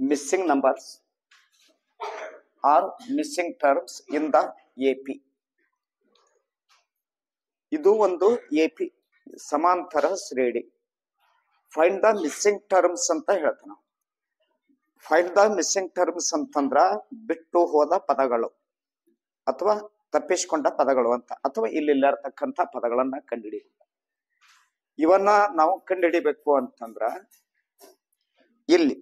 missing numbers or missing terms in the AP. ಇದು ಒಂದು AP ಸಮಾಂತರ ಶ್ರೇಣಿ ಫೈಂಡ್ ದ ಮಿಸ್ಸಿಂಗ್ ಟರ್ಮ್ಸ್ ಅಂತ ಹೇಳ್ತಾನ ಫೈಂಡ್ ದ ಮಿಸ್ಸಿಂಗ್ ಟರ್ಮ್ಸ್ ಅಂತಂದ್ರ ಬಿಟ್ಟು ಹೋದ ಪದಗಳು ಅಥವಾ ತಪ್ಪಿಸಿಕೊಂಡ ಪದಗಳು ಅಂತ ಅಥವಾ ಇಲ್ಲಿಲ್ಲ ಇರ್ತಕ್ಕಂಥ ಪದಗಳನ್ನ ಕಂಡುಹಿಡಿ ಇವನ್ನ ನಾವು ಕಂಡುಹಿಡಿಬೇಕು ಅಂತಂದ್ರ ಇಲ್ಲಿ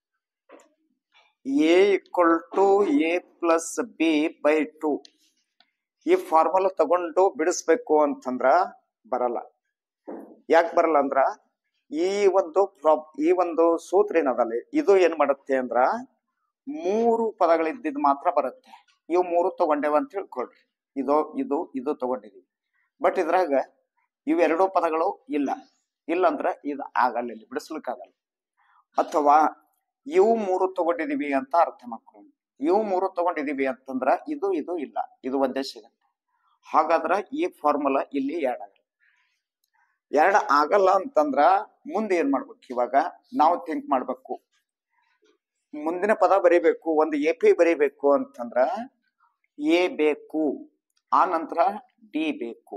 a equal to a plus b by two ಈ ಫಾರ್ಮುಲಾ ತಗೊಂಡು ಬಿಡಿಸ್ಬೇಕು ಅಂತಂದ್ರ ಬರಲ್ಲ ಯಾಕೆ ಬರಲ್ಲ ಅಂದ್ರ ಈ ಒಂದು ಪ್ರಾಬ್ ಈ ಒಂದು ಸೂತ್ರ ಏನದಲ್ಲ ಇದು ಏನ್ ಮಾಡುತ್ತೆ ಅಂದ್ರ ಮೂರು ಪದಗಳಿದ್ದಿದ್ ಮಾತ್ರ ಬರುತ್ತೆ ಇವು ಮೂರು ತಗೊಂಡೇವ ಅಂತ ತಿಳ್ಕೊಳ್ರಿ ಇದು ಇದು ಇದು ತಗೊಂಡಿದೀವಿ ಬಟ್ ಇದ್ರಾಗ ಇವೆರಡೂ ಪದಗಳು ಇಲ್ಲ ಇಲ್ಲ ಅಂದ್ರ ಇದು ಆಗಲ್ಲ ಇಲ್ಲಿ ಬಿಡಿಸ್ಲಿಕ್ಕಾಗಲ್ಲ ಅಥವಾ ಇವು ಮೂರು ತಗೊಂಡಿದೀವಿ ಅಂತ ಅರ್ಥ ಮಾಡ್ಕೊಳ್ಳಿ ಇವು ಮೂರು ತಗೊಂಡಿದೀವಿ ಅಂತಂದ್ರ ಇದು ಇದು ಇಲ್ಲ ಇದು ಒಂದೇ ಸಿಗತ್ತೆ ಹಾಗಾದ್ರ ಈ ಫಾರ್ಮುಲಾ ಇಲ್ಲಿ ಎರಡ್ ಆಗಲ್ಲ ಎರಡ್ ಆಗಲ್ಲ ಅಂತಂದ್ರ ಮುಂದೆ ಏನ್ ಮಾಡ್ಬೇಕು ಇವಾಗ ನಾವು ಥಿಂಕ್ ಮಾಡ್ಬೇಕು ಮುಂದಿನ ಪದ ಬರಿಬೇಕು ಒಂದು ಎ ಪಿ ಬರಿಬೇಕು ಅಂತಂದ್ರ ಎ ಬೇಕು ಆ ನಂತರ ಡಿ ಬೇಕು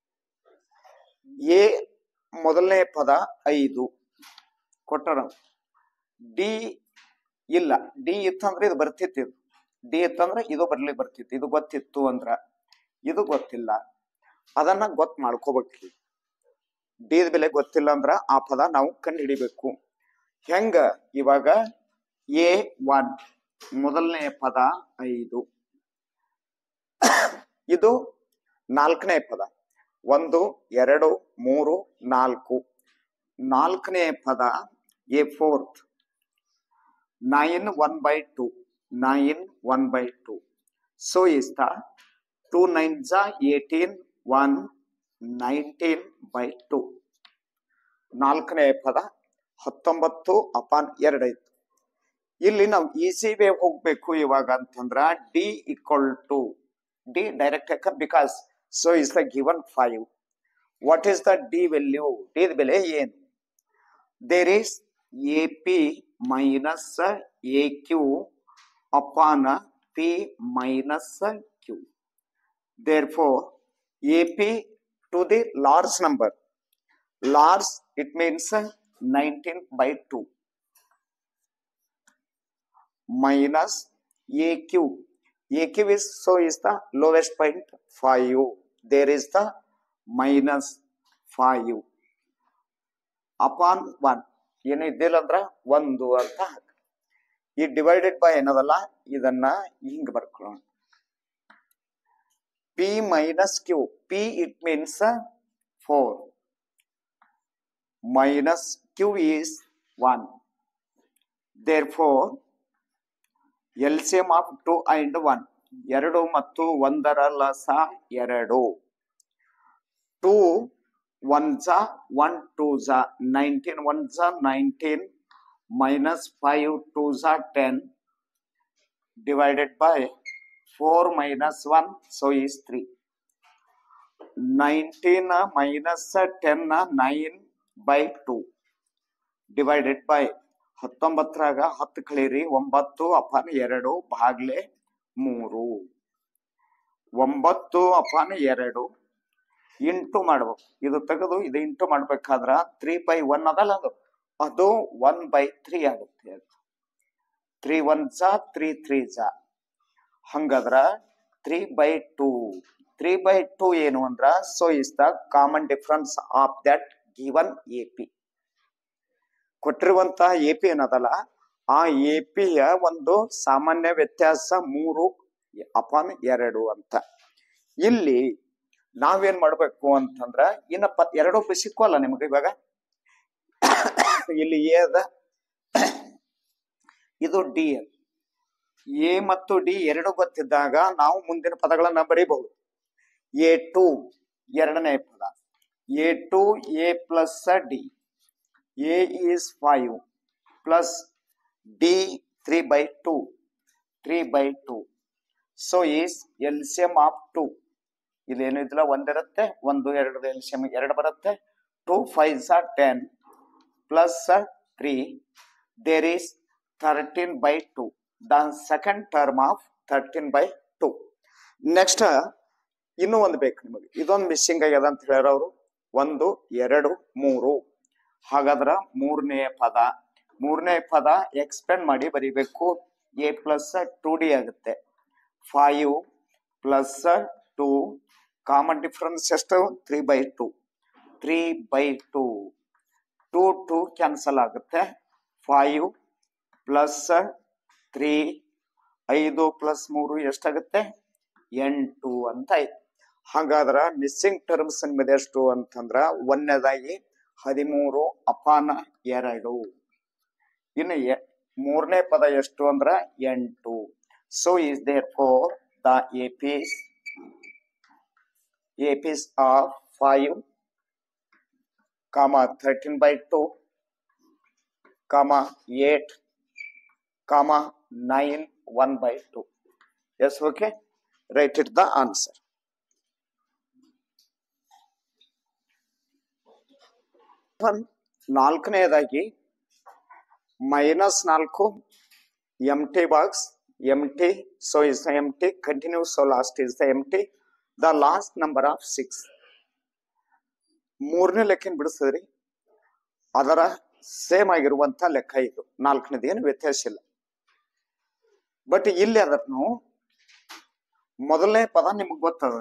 ಎ ಮೊದಲನೇ ಪದ ಐದು ಕೊಟ್ಟರ ಡಿ ಇಲ್ಲ ಡಿ ಇತ್ತಂದ್ರೆ ಇದು ಬರ್ತಿತ್ತು ಇದು ಡಿ ಇತ್ತಂದ್ರೆ ಇದು ಬರ್ಲಿ ಬರ್ತಿತ್ತು ಇದು ಗೊತ್ತಿತ್ತು ಅಂದ್ರ ಇದು ಗೊತ್ತಿಲ್ಲ ಅದನ್ನ ಗೊತ್ತ ಮಾಡ್ಕೋಬೇಕು ಡಿ ಬೆಲೆ ಗೊತ್ತಿಲ್ಲ ಅಂದ್ರ ಆ ಪದ ನಾವು ಕಂಡು ಹಿಡಿಬೇಕು ಹೆಂಗ ಇವಾಗ ಎ ಒನ್ ಮೊದಲನೇ ಪದ ಐದು ಇದು ನಾಲ್ಕನೇ ಪದ ಒಂದು ಎರಡು ಮೂರು ನಾಲ್ಕು ನಾಲ್ಕನೇ ಪದ a fourth nine one by two nine one by two so is the two nine ಜಾ eighteen one nineteen by two ನಾಲ್ಕನೇ ಪದ ಹತ್ತೊಂಬತ್ತು ಅಪಾನ್ ಎರಡೈತು ಇಲ್ಲಿ ನಾವು ಈಸಿ ವೇ ಹೋಗ್ಬೇಕು ಇವಾಗ ಅಂತಂದ್ರ d equal to d direct because so is the given five what is the d value d ಬೆಲೆ ಏನು there is a p minus a q upon p minus q therefore ap to the large number large it means uh, 19 by 2 minus aq aq is so is the lowest point 5 there is the minus 5 upon 1 ಏನು ಇದ್ದಿಲ್ಲ ಅಂದ್ರ ಒಂದು ಅಂತ ಹಾಕ ಈ divided by ಏನದಲ್ಲ ಇದನ್ನ ಹಿಂಗ್ ಬರ್ಕೊಳ್ಳೋಣ P minus Q. P it means uh, 4. Minus Q is 1. Therefore, LCM of 2 and 1. ಎರಡು ಮತ್ತು ಒಂದರ ಲಸ ಎರಡು ಟೂ ಒನ್ ಝ ಒನ್ ಟೂ ಝ ನೈನ್ಟೀನ್ ಒನ್ ಝ ನೈನ್ಟೀನ್ ಮೈನಸ್ ಫೈವ್ ಟೂ ಝ ten divided by 4 minus 1, so is 3. 19 minus 10, 9 by 2. Divided by ಹತ್ತೊಂಬತ್ತರಾಗ ಹತ್ತು ಕಳೀರಿ ಒಂಬತ್ತು ಅಪಾನ ಎರಡು ಭಾಗ್ಲೆ ಮೂರು ಒಂಬತ್ತು ಅಪಾನ ಎರಡು ಇಂಟು ಮಾಡ್ಬೇಕು ಇದು ತೆಗೆದು ಇದು ಇಂಟು ಮಾಡ್ಬೇಕಾದ್ರ ತ್ರೀ ಬೈ ಒನ್ ಅದಲ್ಲ ಅದು ಅದು ಒನ್ ಬೈ ತ್ರೀ ಆಗುತ್ತೆ ಅದು ತ್ರೀ ಒನ್ ಜಾ ತ್ರೀ ತ್ರೀ ಜಾ ಹಂಗಾದ್ರ three by two three by two ಏನು ಅಂದ್ರ so is the common difference of that given A p ಕೊಟ್ಟಿರುವಂತ ಎ ಪಿ ಏನದಲ್ಲ ಆ ಎ ಪಿಯ ಒಂದು ಸಾಮಾನ್ಯ ವ್ಯತ್ಯಾಸ ಮೂರು ಅಪಾನ್ ಎರಡು ಅಂತ ಇಲ್ಲಿ ನಾವೇನ್ ಮಾಡ್ಬೇಕು ಅಂತಂದ್ರ ಇನ್ನ ಪ ಎರಡು ಸಿಕ್ಕಲ್ಲ ನಿಮ್ಗೆ ಇವಾಗ ಇಲ್ಲಿ ಎ ಅದ ಇದು ಡಿ ಅದ ಎ ಮತ್ತು ಡಿ ಎರಡು ಗೊತ್ತಿದ್ದಾಗ ನಾವು ಮುಂದಿನ ಪದಗಳನ್ನ ಬರೀಬಹುದು ಎ ಟು ಎರಡನೇ ಪದ a two a plus d a is five plus d three by two three by two so is LCM of two ಇಲ್ಲೇನು ಇದಿಲ್ಲ ಒಂದಿರುತ್ತೆ ಒಂದು ಎರಡು ಎಲ್ಸಿಯಂ ಎರಡು ಬರುತ್ತೆ ಟು ಫೈವ್ ಸ ten plus three there is 13 by 2 the second term of 13 by 2 next ಇನ್ನೂ ಒಂದು ಬೇಕು ನಿಮಗೆ ಇದೊಂದು ಮಿಸ್ಸಿಂಗ್ ಆಗ್ಯದ ಅಂತ ಹೇಳ್ಯಾರ ಅವರು ಒಂದು ಎರಡು ಮೂರು ಹಾಗಾದ್ರ ಮೂರನೇ ಪದ ಮೂರನೇ ಪದ ಎಕ್ಸ್ಪೆಂಡ್ ಮಾಡಿ ಬರಿಬೇಕು ಎ ಪ್ಲಸ್ ಟು ಡಿ ಆಗುತ್ತೆ five plus two common difference ಎಷ್ಟು three by two three by two two two cancel ಆಗುತ್ತೆ ಫೈವ್ ಪ್ಲಸ್ ತ್ರೀ ಐದು ಪ್ಲಸ್ ಮೂರು ಎಷ್ಟಾಗುತ್ತೆ ಎಂಟು ಅಂತ ಆಯ್ತು ಹಾಗಾದ್ರ ಮಿಸ್ಸಿಂಗ್ ಟರ್ಮ್ಸ್ ನಿಮ್ಮದು ಎಷ್ಟು ಅಂತಂದ್ರ ಒಂದನೇದಾಗಿ ಹದಿಮೂರು ಅಪಾನ ಎರಡು ಇನ್ನು ಎ- ಮೂರನೇ ಪದ ಎಷ್ಟು ಅಂದ್ರ ಎಂಟು so is there four the APs APs of five comma thirteen by two comma eight comma nine one by two yes okay right it the answer ನಾಲ್ಕನೇದಾಗಿ ಮೈನಸ್ ನಾಲ್ಕು empty box empty so is the empty continue so last is the empty the last number of six ಮೂರನೇ ಲೆಕ್ಕನ ಬಿಡಿಸಿದ್ರಿ ಅದರ same ಆಗಿರುವಂತ ಲೆಕ್ಕ ಇದು ನಾಲ್ಕನೇದು ಏನು ವ್ಯತ್ಯಾಸ ಇಲ್ಲ ಬಟ್ ಇಲ್ಲಿ ಅದನ್ನು ಮೊದಲನೇ ಪದ ನಿಮಗೆ ಗೊತ್ತದ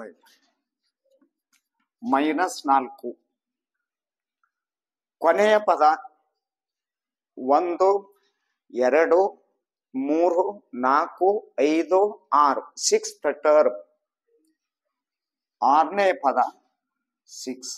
ಮೈನಸ್ ನಾಲ್ಕು ಕೊನೆಯ ಪದ ಒಂದು ಎರಡು ಮೂರು ನಾಲ್ಕು ಐದು ಆರು ಸಿಕ್ಸ್ ಟರ್ಮ್ ಆರನೇ ಪದ six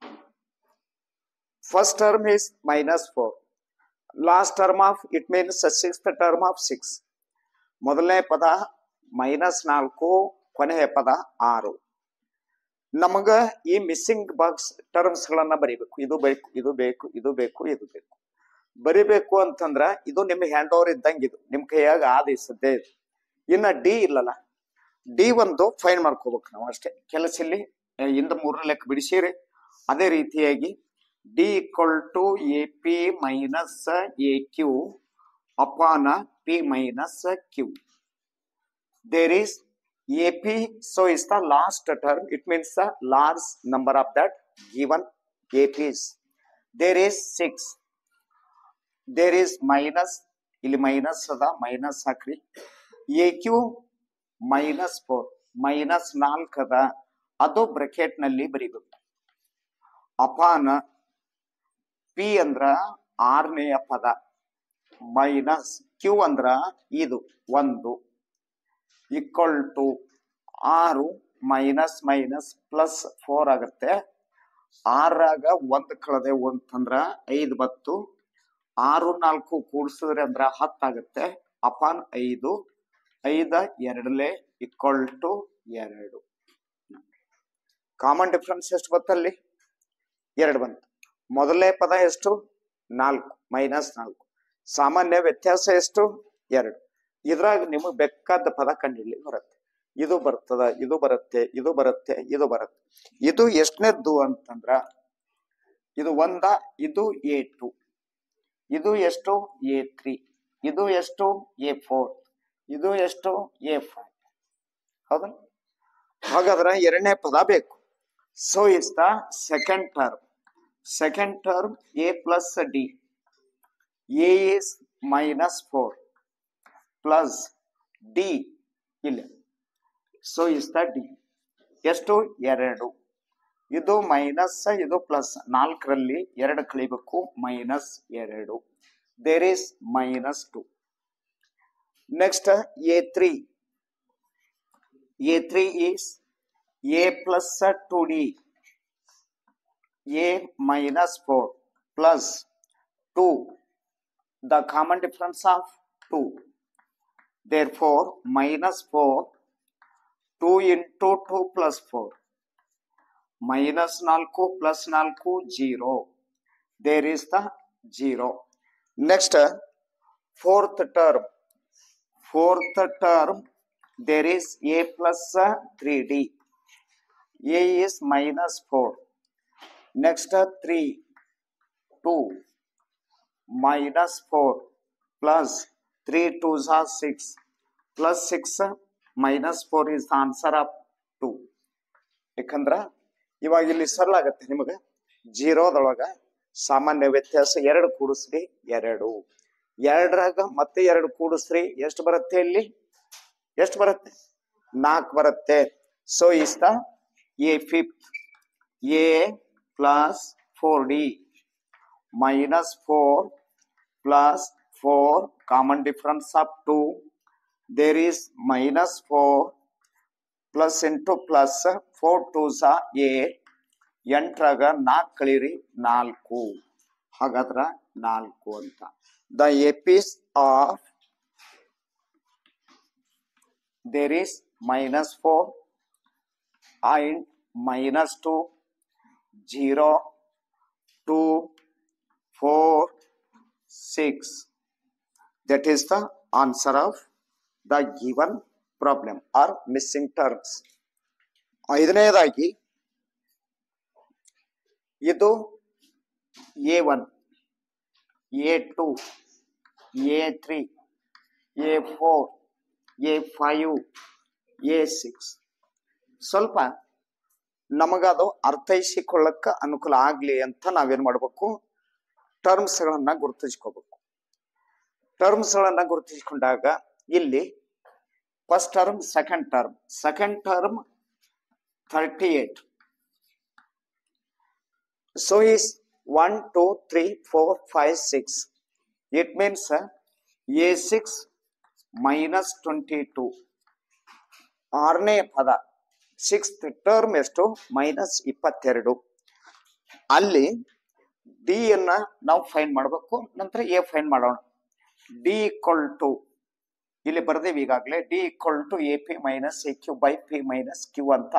first term is minus 4 last term of it means sixth term of six ಮೊದಲನೇ ಪದ ಮೈನಸ್ ನಾಲ್ಕು ಕೊನೆಯ ಪದ ಆರು ನಮಗ ಈ ಮಿಸ್ಸಿಂಗ್ ಬಾಕ್ಸ್ ಟರ್ಮ್ಸ್ ಗಳನ್ನ ಬರಿಬೇಕು ಇದು ಬೇಕು ಇದು ಬೇಕು ಇದು ಬೇಕು ಇದು ಬೇಕು ಬರಿಬೇಕು ಅಂತಂದ್ರ ಇದು ನಿಮ್ ಹ್ಯಾಂಡ್ ಓವರ್ ಇದ್ದಂಗೆ ಇದು ನಿಮ್ ಕೈಯಾಗ ಆದೇಶದ್ದೇ ಇದು ಇನ್ನ ಡಿ ಇಲ್ಲಲ್ಲ ಡಿ ಒಂದು ಫೈನ್ ಮಾಡ್ಕೋಬೇಕು ನಾವು ಅಷ್ಟೇ ಕೆಲಸ ಇಲ್ಲಿ ಆ, ಇಂದ ಮೂರನೇ ಲೆಕ್ಕ ಬಿಡಿಸಿರಿ ಅದೇ ರೀತಿಯಾಗಿ d equal to a p minus a q upon p minus q there is a p so is the last term it means the large number of that given a p's there is six there is minus ಇಲ್ಲಿ minus ಅದ minus ಹಾಕ್ರಿ a q minus four minus ನಾಲ್ಕು ಅದ ಅದು bracket ನಲ್ಲಿ ಬರೀಬೇಕು ಅಪಾನ P ಅಂದ್ರ ಆರನೆಯ ಪದ ಮೈನಸ್ ಕ್ಯೂ ಅಂದ್ರ ಇದು ಒಂದು ಈಕ್ವಲ್ ಟು ಆರು ಮೈನಸ್ ಮೈನಸ್ ಪ್ಲಸ್ ಫೋರ್ ಆಗುತ್ತೆ ಆರಾಗ ಒಂದ್ ಕಳೆದೆ ಅಂತಂದ್ರ ಐದು ಬತ್ತು ಆರು ನಾಲ್ಕು ಕೂಡಿಸಿದ್ರೆ ಅಂದ್ರ ಹತ್ತಾಗುತ್ತೆ ಅಪಾನ್ ಐದು ಐದ ಎರಡಲೆ ಈಕ್ವಲ್ ಟು ಎರಡು ಕಾಮನ್ ಡಿಫ್ರೆನ್ಸ್ ಎಷ್ಟು ಬತ್ತಲ್ಲಿ ಎರಡು ಬಂತು ಮೊದಲನೇ ಪದ ಎಷ್ಟು ನಾಲ್ಕು ಮೈನಸ್ ನಾಲ್ಕು ಸಾಮಾನ್ಯ ವ್ಯತ್ಯಾಸ ಎಷ್ಟು ಎರಡು ಇದ್ರಾಗ ನಿಮಗೆ ಬೇಕಾದ ಪದ ಕಂಡಿಡ್ಲಿ ಬರುತ್ತೆ ಇದು ಬರ್ತದ ಇದು ಬರುತ್ತೆ ಇದು ಬರುತ್ತೆ ಇದು ಬರುತ್ತೆ ಇದು ಎಷ್ಟನೇದ್ದು ಅಂತಂದ್ರ ಇದು ಒಂದ ಇದು ಎ ಟು ಇದು ಎಷ್ಟು ಎ ತ್ರೀ ಇದು ಎಷ್ಟು ಎ ಫೋರ್ ಇದು ಎಷ್ಟು ಎ ಫೈವ್ ಹೌದಾ ಹಾಗಾದ್ರೆ ಎರಡನೇ ಪದ ಬೇಕು so is the second term second term a plus d a is minus four plus d ಇಲ್ಲಿ ಸೊ ಇಸ್ ದ ಡಿ ಎಷ್ಟು ಎರಡು ಇದು ಮೈನಸ್ ಇದು ಪ್ಲಸ್ ನಾಲ್ಕರಲ್ಲಿ ಎರಡು ಕಳಿಬೇಕು ಮೈನಸ್ ಎರಡು there is minus two next a three a three is a plus two d a minus 4 plus 2 the common difference of 2 therefore minus 4 2 into 2 plus 4 minus 4 plus 4 0 there is the 0 next fourth term fourth term there is a plus 3d a is minus 4 Next uh, 3, 2, minus 4 plus three two ಝಾ six plus six minus four is the answer of two ಯಾಕಂದ್ರ ಇವಾಗ ಇಲ್ಲಿ ಸರಳ ಆಗತ್ತೆ ನಿಮಗೆ ಜೀರೋದೊಳಗ ಸಾಮಾನ್ಯ ವ್ಯತ್ಯಾಸ ಎರಡು ಕೂಡಿಸ್ರಿ ಎರಡು ಎರಡರಾಗ ಮತ್ತೆ ಎರಡು ಕೂಡಿಸ್ರಿ ಎಷ್ಟು ಬರುತ್ತೆ ಇಲ್ಲಿ ಎಷ್ಟು ಬರುತ್ತೆ ನಾಲ್ಕು ಬರುತ್ತೆ so is the a fifth a plus four d minus four plus four common difference of two there is minus four plus into plus four two ಸ ಏಟ್ ಎಂಟ್ರಾಗ ನಾಲ್ಕು ಕಳೀರಿ ನಾಲ್ಕು ಹಾಗಾದ್ರ ನಾಲ್ಕು ಅಂತ the APs of there is minus four and minus 2 0 2 4 6 that is the answer of the given problem or missing terms ಐದನೇದಾಗಿ ಇದು a one a two a three a four a five a six ಸ್ವಲ್ಪ ನಮಗದು ಅರ್ಥೈಸಿಕೊಳ್ಳಕ್ಕ ಅನುಕೂಲ ಆಗ್ಲಿ ಅಂತ ನಾವೇನ್ ಮಾಡ್ಬೇಕು terms ಗಳನ್ನ ಗುರುತಿಸ್ಕೋಬೇಕು ಟರ್ಮ್ಸ್ ಗಳನ್ನ ಗುರುತಿಸಿಕೊಂಡಾಗ ಇಲ್ಲಿ first term second term second term thirty eight so is one two three four five six it means a six minus twenty two ಆರನೇ ಪದ ಸಿಕ್ಸ್ತ್ ಟರ್ಮ್ ಎಷ್ಟು ಮೈನಸ್ ಇಪ್ಪತ್ತೆರಡು ಅಲ್ಲಿ ಡಿ ಅನ್ನ ನಾವು ಫೈನ್ ಮಾಡಬೇಕು ನಂತರ ಎ ಫೈನ್ ಮಾಡೋಣ ಡಿ ಈಕ್ವಲ್ ಟು ಇಲ್ಲಿ ಬರ್ದೇವಿ ಈಗಾಗಲೇ d equal to a p minus a q by p minus q ಅಂತ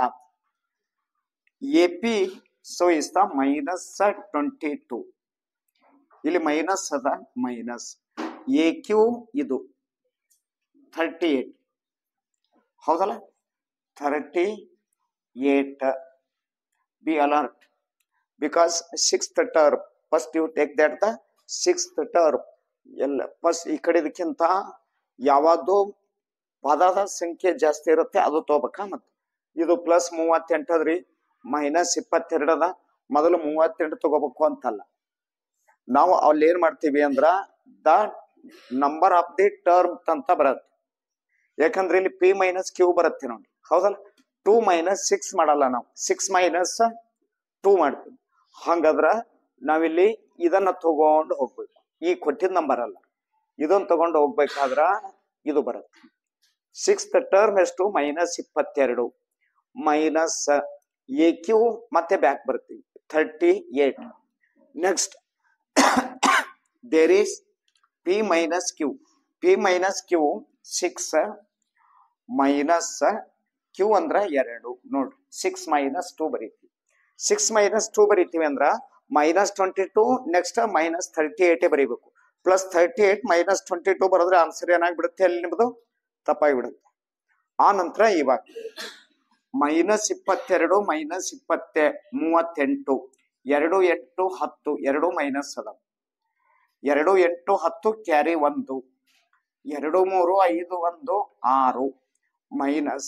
a p so is the minus twenty two ಇಲ್ಲಿ ಮೈನಸ್ ಅದ ಮೈನಸ್ ಎ ಕ್ಯೂ ಇದು ಥರ್ಟಿ ಏಟ್ ಹೌದಲ್ಲ thirty eight be alert because sixth term first you take that the sixth term ಎಲ್ಲ first ಈ ಕಡೆದಕ್ಕಿಂತ ಯಾವುದು ಪದದ ಸಂಖ್ಯೆ ಜಾಸ್ತಿ ಇರುತ್ತೆ ಅದು ತಗೋಬೇಕಾ ಮತ್ತೆ ಇದು ಪ್ಲಸ್ ಮೂವತ್ತೆಂಟದ್ರಿ ಮೈನಸ್ ಇಪ್ಪತ್ತೆರಡದ ಮೊದಲು ಮೂವತ್ತೆಂಟು ತಗೋಬೇಕು ಅಂತಲ್ಲ ನಾವು ಅಲ್ಲಿ ಏನ್ ಮಾಡ್ತೀವಿ ಅಂದ್ರ the number of the term ಅಂತ ಬರುತ್ತೆ ಯಾಕಂದ್ರೆ ಇಲ್ಲಿ ಪಿ ಮೈನಸ್ ಕ್ಯೂ ಬರುತ್ತೆ ನೋಡಿ ಹೌದಲ್ಲ ಟೂ ಮೈನಸ್ ಸಿಕ್ಸ್ ಮಾಡಲ್ಲ ನಾವು ಸಿಕ್ಸ್ ಮೈನಸ್ ಟೂ ಮಾಡ್ತೀವಿ ಹಂಗಾದ್ರ ನಾವಿಲ್ಲಿ ಇದನ್ನ ತಗೊಂಡು ಹೋಗ್ಬೇಕು ಈ ಕೊಟ್ಟಿದ ನಂಬರ್ ಅಲ್ಲ ಇದನ್ನ ತಗೊಂಡು ಹೋಗ್ಬೇಕಾದ್ರ ಇದು ಬರುತ್ತೆ ಸಿಕ್ಸ್ತ್ ಟರ್ಮ್ ಎಷ್ಟು ಮೈನಸ್ ಇಪ್ಪತ್ತೆರಡು ಮೈನಸ್ ಎ ಕ್ಯೂ ಮತ್ತೆ ಬ್ಯಾಕ್ ಬರ್ತೀವಿ thirty eight next there is p minus q p minus q six minus q ಅಂದ್ರ ಎರಡು ನೋಡ್ರಿ ಸಿಕ್ಸ್ ಮೈನಸ್ ಟೂ ಬರೀತೀವಿ ಸಿಕ್ಸ್ ಮೈನಸ್ ಟೂ ಬರೀತೀವಿ ಅಂದ್ರ minus twenty two next minus thirty ಏಟೇ ಬರೀಬೇಕು plus thirty eight minus twenty two ಬರೋದ್ರೆ answer ಏನಾಗ್ಬಿಡುತ್ತೆ ಅಲ್ಲಿ ನಿಮ್ಮದು ತಪ್ಪಾಗಿ ಬಿಡುತ್ತೆ ಆ ನಂತರ ಇವಾಗ ಮೈನಸ್ ಇಪ್ಪತ್ತೆರಡು ಮೈನಸ್ ಇಪ್ಪತ್ತೆ ಮೂವತ್ತೆಂಟು ಎರಡು ಎಂಟು ಹತ್ತು ಎರಡು ಮೈನಸ್ ಅದ ಎರಡು ಎಂಟು ಹತ್ತು ಕ್ಯಾರಿ ಒಂದು ಎರಡು ಮೂರು ಐದು ಒಂದು ಆರು ಮೈನಸ್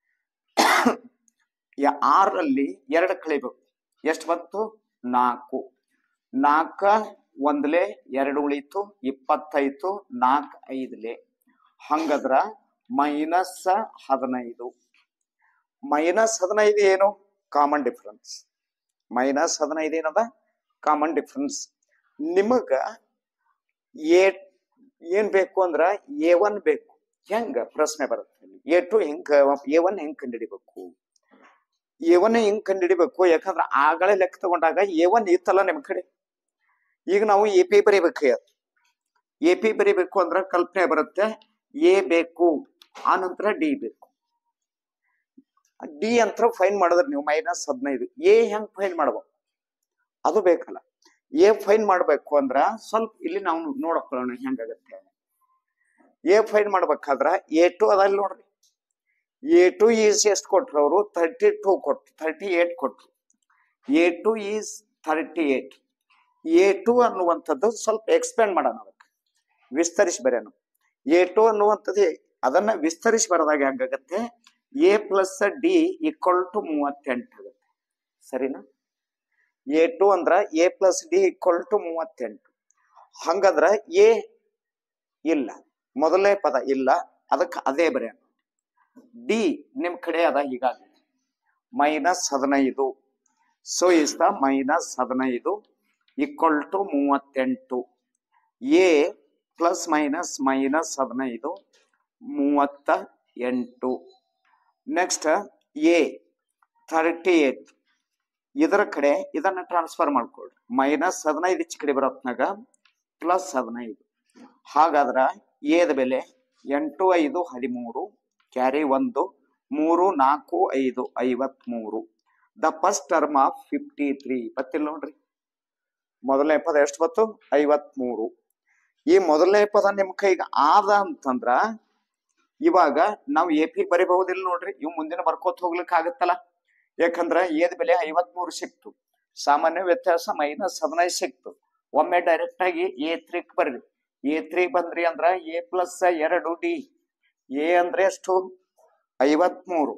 ಆರಲ್ಲಿ ಎರಡು ಕಳಿಬೇಕು ಎಷ್ಟು ಬಂತು ನಾಲ್ಕು ನಾಲ್ಕ ಒಂದ್ಲೆ ಎರಡು ಉಳಿತು ಇಪ್ಪತ್ತೈದು ನಾಲ್ಕು ಐದ್ಲೆ ಹಂಗದ್ರ ಮೈನಸ್ ಹದಿನೈದು ಮೈನಸ್ ಹದಿನೈದು ಏನು ಕಾಮನ್ ಡಿಫರೆನ್ಸ್ ಮೈನಸ್ ಹದಿನೈದು ಏನದ ಕಾಮನ್ ಡಿಫರೆನ್ಸ್ ನಿಮಗ ಎ ಏನ್ ಬೇಕು ಅಂದ್ರ ಎ ಒನ್ ಬೇಕು ಹೆಂಗ ಪ್ರಶ್ನೆ ಬರುತ್ತೆ ಎ ಟು ಹೆಂಗ ಎ ಒನ್ ಹೆಂಗ್ ಕಂಡುಹಿಡಿಬೇಕು ಎ ಒನ್ ಹೆಂಗ್ ಕಂಡುಹಿಡಿಬೇಕು ಯಾಕಂದ್ರ ಆಗಳೇ ಲೆಕ್ಕ ತಗೊಂಡಾಗ ಎ ಒನ್ ಇತ್ತಲ್ಲ ನಿಮ್ ಕಡೆ ಈಗ ನಾವು ಎ ಪಿ ಬರೀಬೇಕು ಎ ಪಿ ಬರೀಬೇಕು ಅಂದ್ರ ಕಲ್ಪನೆ ಬರುತ್ತೆ ಎ ಬೇಕು ಆ ನಂತರ ಡಿ ಬೇಕು ಡಿ ಅಂತ ಫೈನ್ ಮಾಡಿದ್ರೆ ನೀವು ಮೈನಸ್ ಹದಿನೈದು ಎ ಹೆಂಗ್ ಫೈನ್ ಮಾಡ್ಬೇಕು ಅದು ಬೇಕಲ್ಲ ಎ ಫೈನ್ ಮಾಡ್ಬೇಕು ಅಂದ್ರ ಸ್ವಲ್ಪ ಇಲ್ಲಿ ನಾವು ನೋಡಕೊಳ್ಳೋಣ ಹೆಂಗಾಗತ್ತೆ ಎ ಫೈನ್ ಮಾಡ್ಬೇಕಾದ್ರ ಎ ಟು ಅದಲ್ಲಿ ನೋಡ್ರಿ ಎ ಟು ಈಸ್ ಎಷ್ಟು ಕೊಟ್ರು ಅವರು ತರ್ಟಿ ಟೂ ಕೊಟ್ರು ತರ್ಟಿ ಏಟ್ ಕೊಟ್ರು a two is thirty eight a two ಅನ್ನುವಂಥದ್ದು ಸ್ವಲ್ಪ ಎಕ್ಸ್ಪ್ಯಾಂಡ್ ಮಾಡೋಣ ಅದಕ್ಕೆ ವಿಸ್ತರಿಸಿ ಬರೆಯೋಣ ಎ ಟು ಅನ್ನುವಂಥದ್ದು ಅದನ್ನ ವಿಸ್ತರಿಸಿ ಬರೆದಾಗ ಹೆಂಗಾಗತ್ತೆ a plus d equal to ಮೂವತ್ತೆಂಟು ಆಗುತ್ತೆ ಸರಿನಾ ಎ ಟು ಅಂದ್ರ a plus d equal to ಮೂವತ್ತೆಂಟು ಹಂಗಂದ್ರ ಎ ಇಲ್ಲ ಮೊದಲನೇ ಪದ ಇಲ್ಲ ಅದಕ್ಕೆ ಅದೇ ಬರೆಯೋಣ ಡಿ ನಿಮ್ ಕಡೆ ಅದ ಹೀಗಾಗಿ ಮೈನಸ್ ಹದಿನೈದು ಸೊ ಇಸ್ ದ ಮೈನಸ್ ಹದಿನೈದು ಈಕ್ವಲ್ ಟು ಮೂವತ್ತೆಂಟು ಎ ಪ್ಲಸ್ ಮೈನಸ್ ಮೈನಸ್ ಹದಿನೈದು ಮೂವತ್ತ ಎಂಟು ನೆಕ್ಸ್ಟ್ ಎ ಥರ್ಟಿ ಏಟ್ ಇದರ ಕಡೆ ಇದನ್ನ ಟ್ರಾನ್ಸ್ಫರ್ ಮಾಡ್ಕೊಳ್ರಿ ಮೈನಸ್ ಹದಿನೈದು ಈಚೆ ಕಡೆ ಬರೋತ್ನಾಗ ಪ್ಲಸ್ ಹದಿನೈದು ಹಾಗಾದ್ರ ಎದ ಬೆಲೆ ಎಂಟು ಐದು ಹದಿಮೂರು ಕ್ಯಾರಿ ಒಂದು ಮೂರು ನಾಲ್ಕು ಐದು ಐವತ್ಮೂರು the first term of fifty three ಬತ್ತಿಲ್ಲ ನೋಡ್ರಿ ಮೊದಲನೇ ಪದ ಎಷ್ಟು ಬತ್ತು ಐವತ್ಮೂರು ಈ ಮೊದಲನೇ ಪದ ನಿಮ್ ಕೈಗೆ ಆದ ಅಂತಂದ್ರ ಇವಾಗ ನಾವು ಎ ಪಿ ಬರಿಬಹುದಿಲ್ಲ ನೋಡ್ರಿ ಇವ್ ಮುಂದಿನ ಬರ್ಕೋತ ಹೋಗ್ಲಿಕ್ಕೆ ಆಗತ್ತಲ್ಲ ಯಾಕಂದ್ರ ಏದ್ ಬೆಲೆ ಐವತ್ಮೂರು ಸಿಕ್ತು ಸಾಮಾನ್ಯ ವ್ಯತ್ಯಾಸ ಮೈನಸ್ ಹದಿನೈದು ಸಿಕ್ತು ಒಮ್ಮೆ ಡೈರೆಕ್ಟ್ ಆಗಿ ಎ ತ್ರೀಕ್ ಬರ್ರಿ ಎ ತ್ರೀ ಬಂದ್ರಿ ಅಂದ್ರ ಎ ಪ್ಲಸ್ ಎರಡು ಡಿ ಎ ಅಂದ್ರೆ ಎಷ್ಟು ಐವತ್ಮೂರು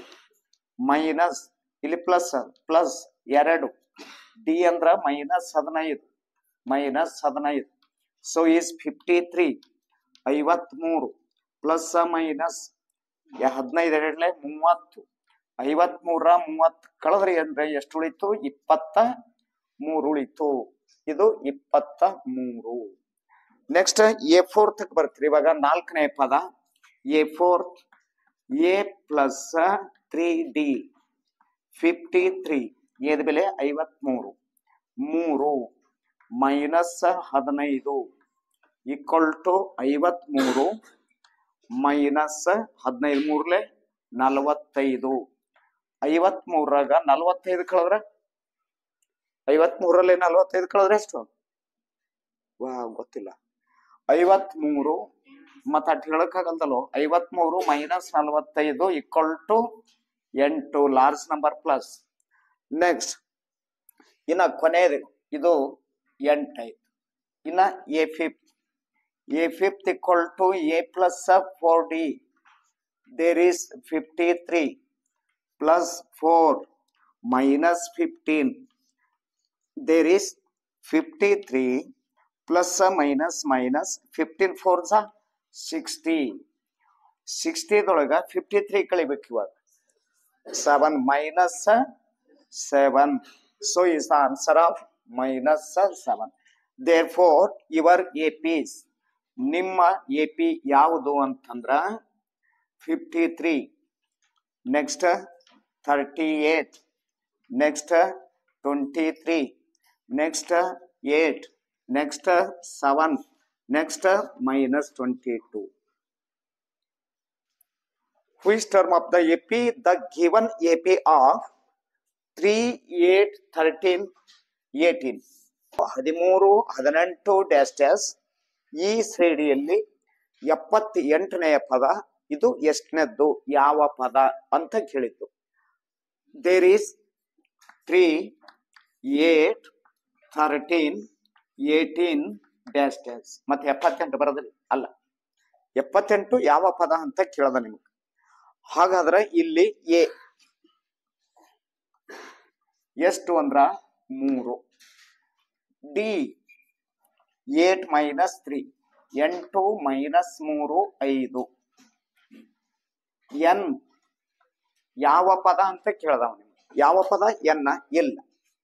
ಮೈನಸ್ ಇಲ್ಲಿ ಪ್ಲಸ್ ಪ್ಲಸ್ ಎರಡು ಡಿ ಅಂದ್ರ ಮೈನಸ್ ಹದಿನೈದು ಮೈನಸ್ ಹದಿನೈದು ಸೊ ಈಸ್ ಫಿಫ್ಟಿ ತ್ರೀ ಐವತ್ಮೂರು ಪ್ಲಸ್ ಮೈನಸ್ ಹದಿನೈದು ಎರಡ್ಲೆ ಮೂವತ್ತು ಐವತ್ಮೂರ ಮೂವತ್ತು ಕಳೆದ್ರಿ ಅಂದ್ರೆ ಎಷ್ಟು ಉಳಿತು ಇಪ್ಪತ್ತ ಮೂರು ಉಳಿತು ಇದು ಇಪ್ಪತ್ತ ಮೂರು ನೆಕ್ಸ್ಟ್ ಎ ಫೋರ್ತ್ ಬರ್ತೀರಿ ಇವಾಗ ನಾಲ್ಕನೇ ಪದ a fourth a plus three d fifty three ಏದ್ ಬೆಲೆ ಐವತ್ಮೂರು ಮೂರು ಮೈನಸ್ ಹದಿನೈದು ಈಕ್ವಲ್ ಟು ಐವತ್ಮೂರು ಮೈನಸ್ ಹದಿನೈದು ಮೂರ್ಲೆ ನಲವತ್ತೈದು ಐವತ್ಮೂರಾಗ ನಲವತ್ತೈದು ಕಳೆದ್ರೆ ಐವತ್ಮೂರಲ್ಲಿ ನಲವತ್ತೈದು ಕಳೆದ್ರೆ ಎಷ್ಟು ವಾ ಗೊತ್ತಿಲ್ಲ ಐವತ್ಮೂರು ಮತ್ತ ಅಟ್ ಹೇಳಕ್ಕಾಗಲ್ದಲ್ಲೋ ಐವತ್ಮೂರು ಮೈನಸ್ ನಲವತ್ತೈದು ಈಕ್ವಲ್ ಟು ಎಂಟು ಲಾರ್ಜ್ ನಂಬರ್ ಪ್ಲಸ್ ನೆಕ್ಸ್ಟ್ ಇನ್ನ ಕೊನೆಯದು ಇದು ಎಂಟಾಯ್ತು ಇನ್ನ a fifth a fifth equal to a plus four d there is fifty three plus four minus fifteen there is fifty three plus minus minus fifteen four ಸ sixty ಸಿಕ್ಸ್ಟಿದೊಳಗ fifty three ಕಳಿಬೇಕು ಇವಾಗ seven minus seven so is the answer of minus seven therefore your a p is ನಿಮ್ಮ a p ಯಾವುದು ಅಂತಂದ್ರ fifty three next thirty eight next twenty three next eight next seven next minus twenty two which term of the AP the given AP of 3 8 13 18 ಹದಿಮೂರು ಹದಿನೆಂಟು dash dash ಈ ಶ್ರೇಣಿಯಲ್ಲಿ ಎಪ್ಪತ್ತೆಂಟನೆಯ ಪದ ಇದು ಎಷ್ಟನೇದ್ದು ಯಾವ ಪದ ಅಂತ ಕೇಳಿದ್ದು there is three eight thirteen eighteen dash dash ಮತ್ತೆ ಎಪ್ಪತ್ತೆಂಟು ಬರೋದ್ರಿ ಅಲ್ಲ ಎಪ್ಪತ್ತೆಂಟು ಯಾವ ಪದ ಅಂತ ಕೇಳದ ನಿಮ್ಗೆ ಹಾಗಾದ್ರೆ ಇಲ್ಲಿ ಎ ಎಷ್ಟು ಅಂದ್ರ ಮೂರು ಡಿ ಏಟ್ ಮೈನಸ್ ತ್ರೀ ಎಂಟು ಮೈನಸ್ ಮೂರು ಐದು ಎನ್ ಯಾವ ಪದ ಅಂತ ಕೇಳ್ದವ ನಿಮ್ಗೆ ಯಾವ ಪದ ಎನ್ನ ಇಲ್ಲ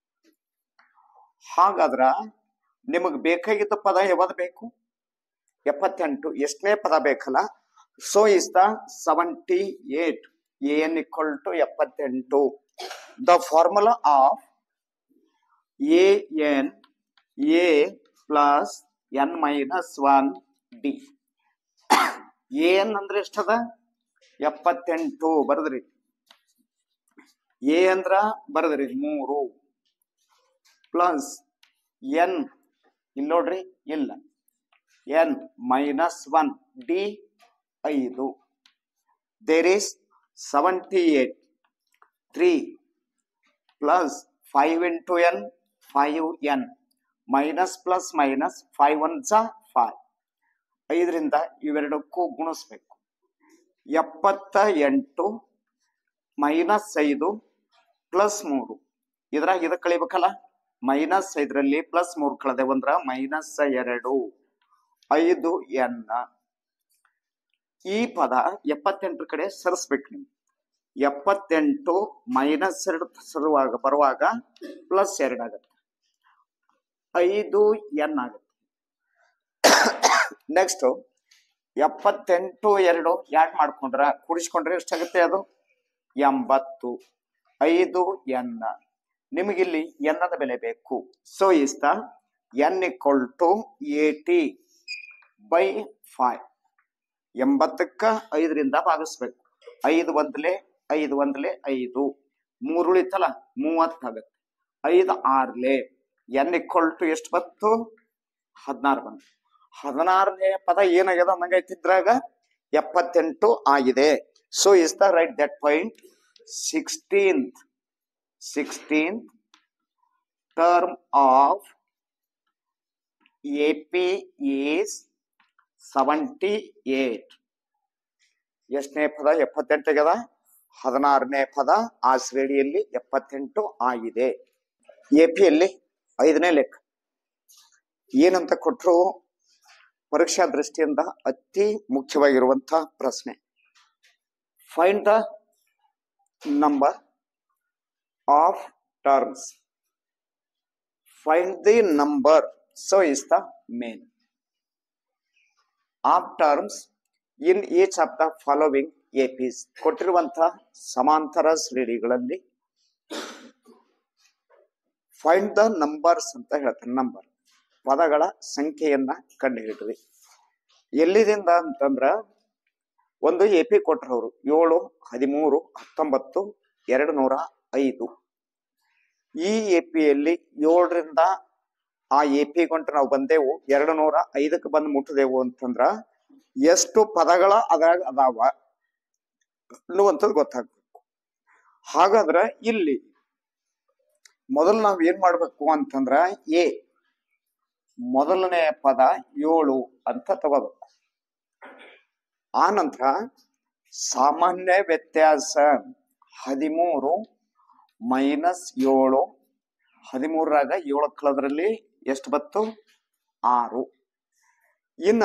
ಹಾಗಾದ್ರ ನಿಮಗ್ ಬೇಕಾಗಿದ್ದ ಪದ ಯಾವ್ದು ಬೇಕು ಎಪ್ಪತ್ತೆಂಟು ಎಷ್ಟನೇ ಪದ ಬೇಕಲ್ಲ so is the seventy eight n equal to ಎಪ್ಪತ್ತೆಂಟು the formula of a n a plus n minus one d n ಅಂದ್ರೆ ಎಷ್ಟದ ಎಪ್ಪತ್ತೆಂಟು ಬರದ್ರಿ ಎ ಅಂದ್ರ ಬರದ್ರಿ ಮೂರು ಪ್ಲಸ್ ಎನ್ ಇಲ್ಲಿ ನೋಡ್ರಿ ಇಲ್ಲ ಎನ್ ಮೈನಸ್ ಒನ್ ಡಿ ಐದು there is seventy eight three plus five into n five n minus plus minus five one ಝ ಫೈವ್ ಐದರಿಂದ ಇವೆರಡಕ್ಕೂ ಗುಣಿಸ್ಬೇಕು ಎಪ್ಪತ್ತ ಎಂಟು ಮೈನಸ್ ಐದು ಪ್ಲಸ್ ಮೂರು ಇದ್ರಾಗ ಇದಕ್ಕೆ ಕಳಿಬೇಕಲ್ಲ ಮೈನಸ್ ಐದರಲ್ಲಿ ಪ್ಲಸ್ ಮೂರು ಕಳೆದೆವು ಅಂದ್ರ ಮೈನಸ್ ಎರಡು ಐದು ಎನ್ ಈ ಪದ ಎಪ್ಪತ್ತೆಂಟರ ಕಡೆ ಸರಿಸ್ಬೇಕು ನೀವು ಎಪ್ಪತ್ತೆಂಟು ಮೈನಸ್ ಎರಡು ಸರುವಾಗ ಬರುವಾಗ ಪ್ಲಸ್ ಎರಡು ಆಗುತ್ತೆ ಐದು ಎನ್ ಆಗುತ್ತೆ ನೆಕ್ಸ್ಟ್ ಎಪ್ಪತ್ತೆಂಟು ಎರಡು ಯಾಡ್ ಮಾಡ್ಕೊಂಡ್ರ ಕೂಡಿಸ್ಕೊಂಡ್ರೆ ಎಷ್ಟಾಗುತ್ತೆ ಅದು ಎಂಬತ್ತು ಐದು ಎನ್ ನಿಮಗಿಲ್ಲಿ ಎನ್ನದ ಬೆಲೆ ಬೇಕು so is the n equal to eighty by five ಎಂಬತ್ತಕ್ಕ ಐದರಿಂದ ಭಾಗಿಸ್ಬೇಕು ಐದು ಒಂದ್ಲೆ ಐದು ಒಂದ್ಲೆ ಐದು ಮೂರು ಉಳಿತಲ್ಲ ಮೂವತ್ತಾಗತ್ತೆ ಐದು ಆರ್ಲೆ ಎನ್ ಇಕ್ವಲ್ ಟು ಎಷ್ಟು ಬತ್ತು ಹದಿನಾರು ಬಂತು ಹದಿನಾರನೇ ಪದ ಏನಾಗ್ಯದ ಅನ್ನಂಗೈತಿದ್ರಾಗ ಎಪ್ಪತ್ತೆಂಟು ಆಗಿದೆ so is the right that point sixteenth sixteenth term of AP is seventy eight ಎಷ್ಟನೇ ಪದ ಎಪ್ಪತ್ತೆಂಟು ಆಗ್ಯದ ಹದಿನಾರನೇ ಪದ ಆ ಶ್ರೇಣಿಯಲ್ಲಿ ಎಪ್ಪತ್ತೆಂಟು ಆಗಿದೆ ಎಪಿಯಲ್ಲಿ ಐದನೇ ಲೆಕ್ಕ ಏನಂತ ಕೊಟ್ಟರು ಪರೀಕ್ಷಾ ದೃಷ್ಟಿಯಿಂದ ಅತಿ ಮುಖ್ಯವಾಗಿರುವಂತಹ ಪ್ರಶ್ನೆ find the number of terms find the number so is the main of terms in each of the following APs ಕೊಟ್ಟಿರುವಂತಹ ಸಮಾಂತರ ಶ್ರೇಣಿಗಳಲ್ಲಿ ಫೈಂಡ್ ದ ನಂಬರ್ಸ್ ಅಂತ ಹೇಳ್ತಾರೆ ನಂಬರ್ ಪದಗಳ ಸಂಖ್ಯೆಯನ್ನ ಕಂಡುಹಿಡ್ರಿ ಎಲ್ಲಿದಿಂದ ಅಂತಂದ್ರ ಒಂದು ಎಪಿ ಕೊಟ್ಟರವರು ಏಳು ಹದಿಮೂರು ಹತ್ತೊಂಬತ್ತು ಎರಡು ನೂರ ಐದು ಈ ಎಪಿಯಲ್ಲಿ ಏಳರಿಂದ ಆ ಎಪಿ ಗೊಂಟು ನಾವು ಬಂದೆವು ಎರಡು ನೂರ ಐದಕ್ಕೆ ಬಂದು ಮುಟ್ಟದೆವು ಅಂತಂದ್ರ ಎಷ್ಟು ಪದಗಳ ಅದ್ರಾಗ ಅದಾವ ಅನ್ನುವಂಥದ್ದು ಗೊತ್ತಾಗ್ಬೇಕು ಹಾಗಾದ್ರೆ ಇಲ್ಲಿ ಮೊದಲು ನಾವ್ ಏನ್ ಮಾಡ್ಬೇಕು ಅಂತಂದ್ರ ಎ ಮೊದಲನೇ ಪದ ಏಳು ಅಂತ ತಗೋಬೇಕು ಆ ನಂತರ ಸಾಮಾನ್ಯ ವ್ಯತ್ಯಾಸ ಹದಿಮೂರು ಮೈನಸ್ ಏಳು ಹದಿಮೂರರಾಗ ಏಳು ಕಳದ್ರಲ್ಲಿ ಎಷ್ಟು ಬತ್ತು ಆರು ಇನ್ನ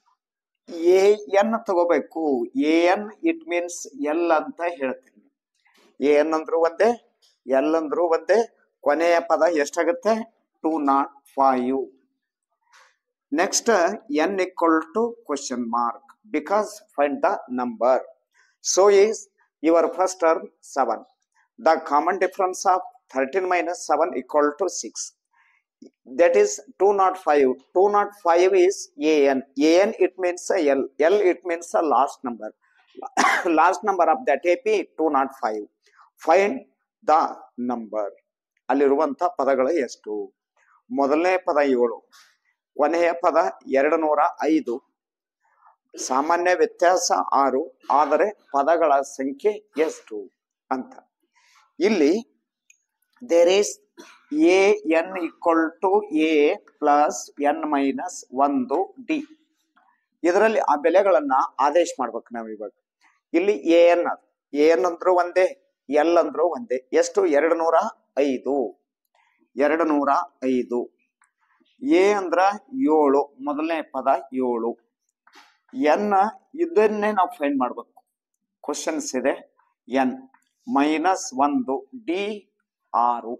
ಎ ಎನ್ ತಗೋಬೇಕು a n it means l ಅಂತ ಹೇಳ್ತೀನಿ ಎ ಎನ್ ಅಂದ್ರು ಒಂದೇ ಎಲ್ ಅಂದ್ರು ಒಂದೇ ಕೊನೆಯ ಪದ ಎಷ್ಟಾಗುತ್ತೆ two not five next n equal to question mark because find the number so is your first term seven the common difference of thirteen minus seven equal to six that is 205 205 is an an it means a l l it means a last number last number of that ap 205 find the number ಅಲ್ಲಿರುವಂತ ಪದಗಳು ಎಷ್ಟು ಮೊದಲನೇ ಪದ ಏಳು ಕೊನೆಯ ಪದ ಎರಡು ನೂರ ಐದು ಸಾಮಾನ್ಯ ವ್ಯತ್ಯಾಸ ಆರು ಆದರೆ ಪದಗಳ ಸಂಖ್ಯೆ ಎಷ್ಟು ಅಂತ ಇಲ್ಲಿ there is a n equal to a plus n minus ಒಂದು ಡಿ ಇದರಲ್ಲಿ ಆ ಬೆಲೆಗಳನ್ನ ಆದೇಶ ಮಾಡ್ಬೇಕು ನಾವು ಇವಾಗ ಇಲ್ಲಿ ಎ ಎನ್ ಎ ಎನ್ ಅಂದ್ರು ಒಂದೇ ಎಲ್ ಅಂದ್ರು ಒಂದೇ ಎಷ್ಟು ಎರಡು ನೂರ ಐದು ಎರಡು ನೂರ ಐದು ಎ ಅಂದ್ರ ಏಳು ಮೊದಲನೇ ಪದ ಏಳು ಎನ್ ಇದನ್ನೇ ನಾವು ಫೈಂಡ್ ಮಾಡ್ಬೇಕು ಕ್ವಶನ್ಸ್ ಇದೆ ಎನ್ ಮೈನಸ್ ಒಂದು ಡಿ ಆರು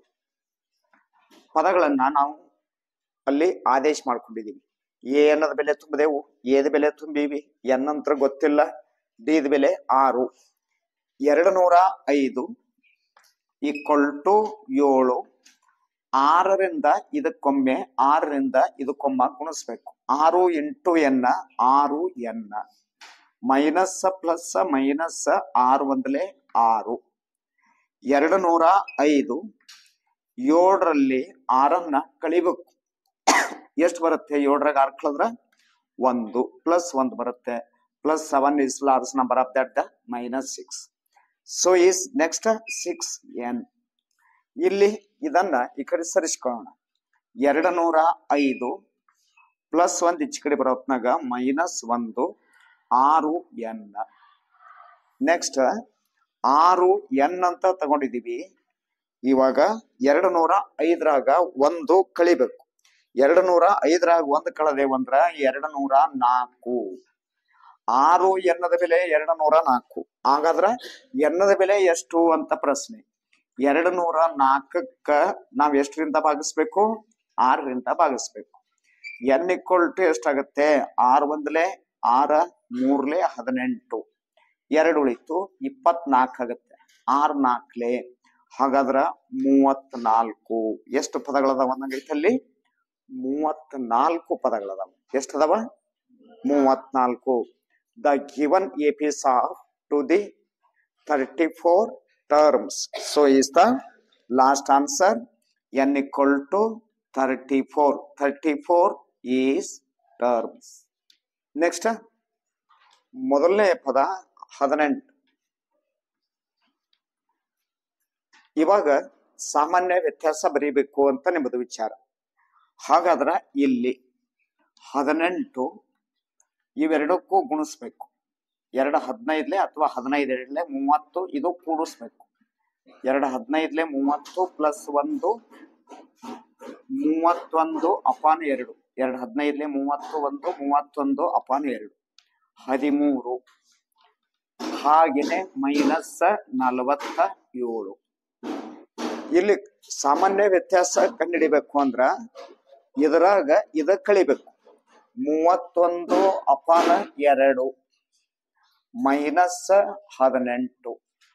ಪದಗಳನ್ನ ನಾವು ಅಲ್ಲಿ ಆದೇಶ ಮಾಡ್ಕೊಂಡಿದೀವಿ ಎ ಅನ್ನದ ಬೆಲೆ ತುಂಬದೆವು ಎದ ಬೆಲೆ ತುಂಬಿವಿ ಎನ್ ಅಂತ ಗೊತ್ತಿಲ್ಲ ಡಿ ದ ಬೆಲೆ ಆರು ಎರಡು ನೂರ ಐದು ಈಕ್ವಲ್ ಟು ಏಳು ಆರರಿಂದ ಇದಕ್ಕೊಮ್ಮೆ ಆರರಿಂದ ಇದಕ್ಕೊಮ್ಮ ಗುಣಿಸ್ಬೇಕು ಆರು ಇಂಟು ಎನ್ನ ಆರು ಎನ್ನ ಮೈನಸ್ ಪ್ಲಸ್ ಮೈನಸ್ ಆರು ಒಂದಲೇ ಆರು ಎರಡು ನೂರ ಐದು ಏಳರಲ್ಲಿ ಆರನ್ನ ಕಳಿಬೇಕು ಎಷ್ಟು ಬರುತ್ತೆ ಏಳರಾಗ ಆರು ಕಳೆದ್ರ ಒಂದು ಪ್ಲಸ್ ಒಂದು ಬರುತ್ತೆ plus seven is large number of that the minus six so is next six n ಇಲ್ಲಿ ಇದನ್ನ ಈ ಕಡೆ ಸರಿಸ್ಕೊಳ್ಳೋಣ ಎರಡು ನೂರ ಐದು ಪ್ಲಸ್ ಒಂದ್ ಈಚೆ ಕಡೆ ಬರೋತ್ನಾಗ ಮೈನಸ್ ಒಂದು ಆರು ಎನ್ ನೆಕ್ಸ್ಟ್ ಆರು ಎನ್ ಅಂತ ತಗೊಂಡಿದೀವಿ ಇವಾಗ ಎರಡು ನೂರ ಐದರಾಗ ಒಂದು ಕಳಿಬೇಕು ಎರಡು ನೂರ ಐದರಾಗ ಒಂದು ಕಳೆದೇವಂದ್ರ ಎರಡು ನೂರ ನಾಲ್ಕು ಆರು ಎನ್ನದ ಬೆಲೆ ಎರಡು ನೂರ ನಾಲ್ಕು ಹಾಗಾದ್ರ ಎನ್ನದ ಬೆಲೆ ಎಷ್ಟು ಅಂತ ಪ್ರಶ್ನೆ ಎರಡು ನೂರ ನಾಲ್ಕಕ್ಕ ನಾವ್ ಎಷ್ಟರಿಂದ ಭಾಗಿಸ್ಬೇಕು ಆರರಿಂದ ಭಾಗಿಸ್ಬೇಕು ಎನ್ ಇಕ್ವಲ್ ಟು ಎಷ್ಟಾಗತ್ತೆ ಆರ್ ಒಂದ್ಲೆ ಆರ ಮೂರ್ಲೆ ಹದಿನೆಂಟು ಎರಡು ಉಳಿತು ಇಪ್ಪತ್ನಾಲ್ಕು ಆಗತ್ತೆ ಆರ್ ನಾಲ್ಕಲೆ ಹಾಗಾದ್ರ ಮೂವತ್ನಾಲ್ಕು ಎಷ್ಟು ಪದಗಳದಾವ ಅನ್ನಂಗೈತಲ್ಲಿ ಮೂವತ್ನಾಲ್ಕು ಪದಗಳದಾವ ಎಷ್ಟದಾವ ಮೂವತ್ನಾಲ್ಕು the given APs of two the thirty four terms so is the last answer n equal to thirty four thirty four is terms next ಮೊದಲನೇ ಪದ ಹದಿನೆಂಟು ಇವಾಗ ಸಾಮಾನ್ಯ ವ್ಯತ್ಯಾಸ ಬರೀಬೇಕು ಅಂತ ನಿಮ್ಮದು ವಿಚಾರ ಹಾಗಾದ್ರ ಇಲ್ಲಿ ಹದಿನೆಂಟು ಇವೆರಡಕ್ಕೂ ಗುಣಿಸ್ಬೇಕು ಎರಡು ಹದಿನೈದ್ಲೆ ಅಥವಾ ಹದಿನೈದರಲ್ಲೇ ಮೂವತ್ತು ಇದು ಕೂಡಿಸ್ಬೇಕು ಎರಡು ಹದಿನೈದ್ಲೆ ಮೂವತ್ತು ಪ್ಲಸ್ ಒಂದು ಮೂವತ್ತೊಂದು ಅಪಾನ್ ಎರಡು ಎರಡು ಹದಿನೈದ್ಲೆ ಮೂವತ್ತು ಒಂದು ಮೂವತ್ತೊಂದು ಅಪಾನ್ ಎರಡು ಹದಿಮೂರು ಹಾಗೇನೆ ಮೈನಸ್ ನಲವತ್ತ ಏಳು ಇಲ್ಲಿ ಸಾಮಾನ್ಯ ವ್ಯತ್ಯಾಸ ಕಂಡುಹಿಡಿಬೇಕು ಅಂದ್ರ ಇದರಾಗ ಇದ ಕಳಿಬೇಕು ಮೂವತ್ತೊಂದು ಅಪಾನ ಎರಡು ಮೈನಸ್ ಹದಿನೆಂಟು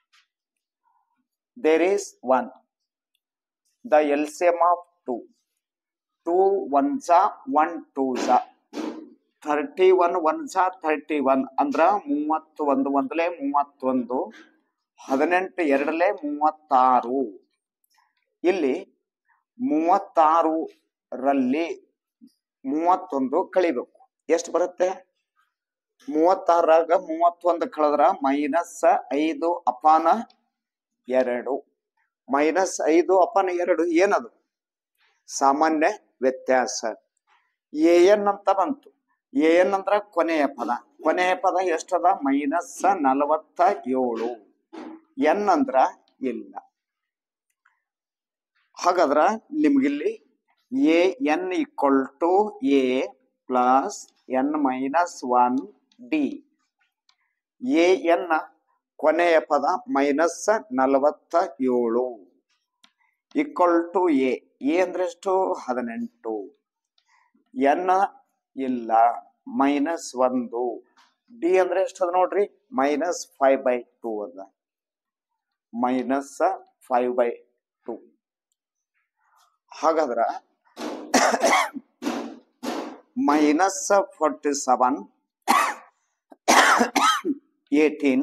there is one the LCM of two two one ಝಾ ಒನ್ ಟೂ ಝಾ ಥರ್ಟಿ ಒನ್ ಒನ್ ಝಾ ಥರ್ಟಿ ಒನ್ ಅಂದ್ರ ಮೂವತ್ತು ಒಂದು ಒಂದಲೇ ಮೂವತ್ತೊಂದು ಹದಿನೆಂಟು ಎರಡಲೇ ಮೂವತ್ತಾರು ಇಲ್ಲಿ ಮೂವತ್ತಾರು ರಲ್ಲಿ ಮೂವತ್ತೊಂದು ಕಳಿಬೇಕು ಎಷ್ಟು ಬರುತ್ತೆ ಮೂವತ್ತಾರಾಗ ಮೂವತ್ತೊಂದು ಕಳೆದ್ರ ಮೈನಸ್ ಐದು ಅಪಾನ ಎರಡು ಮೈನಸ್ ಐದು ಅಪಾನ ಎರಡು ಏನದು ಸಾಮಾನ್ಯ ವ್ಯತ್ಯಾಸ ಎ ಎನ್ ಅಂತ ಬಂತು ಎ ಎನ್ ಅಂದ್ರ ಕೊನೆಯ ಪದ ಕೊನೆಯ ಪದ ಎಷ್ಟದ ಮೈನಸ್ ನಲವತ್ತ ಏಳು ಎನ್ ಅಂದ್ರ ಇಲ್ಲ ಹಾಗಾದ್ರ ನಿಮ್ಗಿಲ್ಲಿ a n equal to a plus n minus one d a n ಕೊನೆಯ ಪದ ಮೈನಸ್ ನಲವತ್ತ ಏಳು ಈಕ್ವಲ್ ಟು ಎ ಎ ಅಂದ್ರೆ ಎಷ್ಟು ಹದಿನೆಂಟು ಎನ್ ಇಲ್ಲ ಮೈನಸ್ ಒಂದು ಡಿ ಅಂದ್ರೆ ಎಷ್ಟು ಅದ ನೋಡ್ರಿ ಮೈನಸ್ ಫೈವ್ ಬೈ ಟೂ ಅದ ಮೈನಸ್ ಫೈವ್ ಬೈ ಟೂ ಹಾಗಾದ್ರ minus forty seven eighteen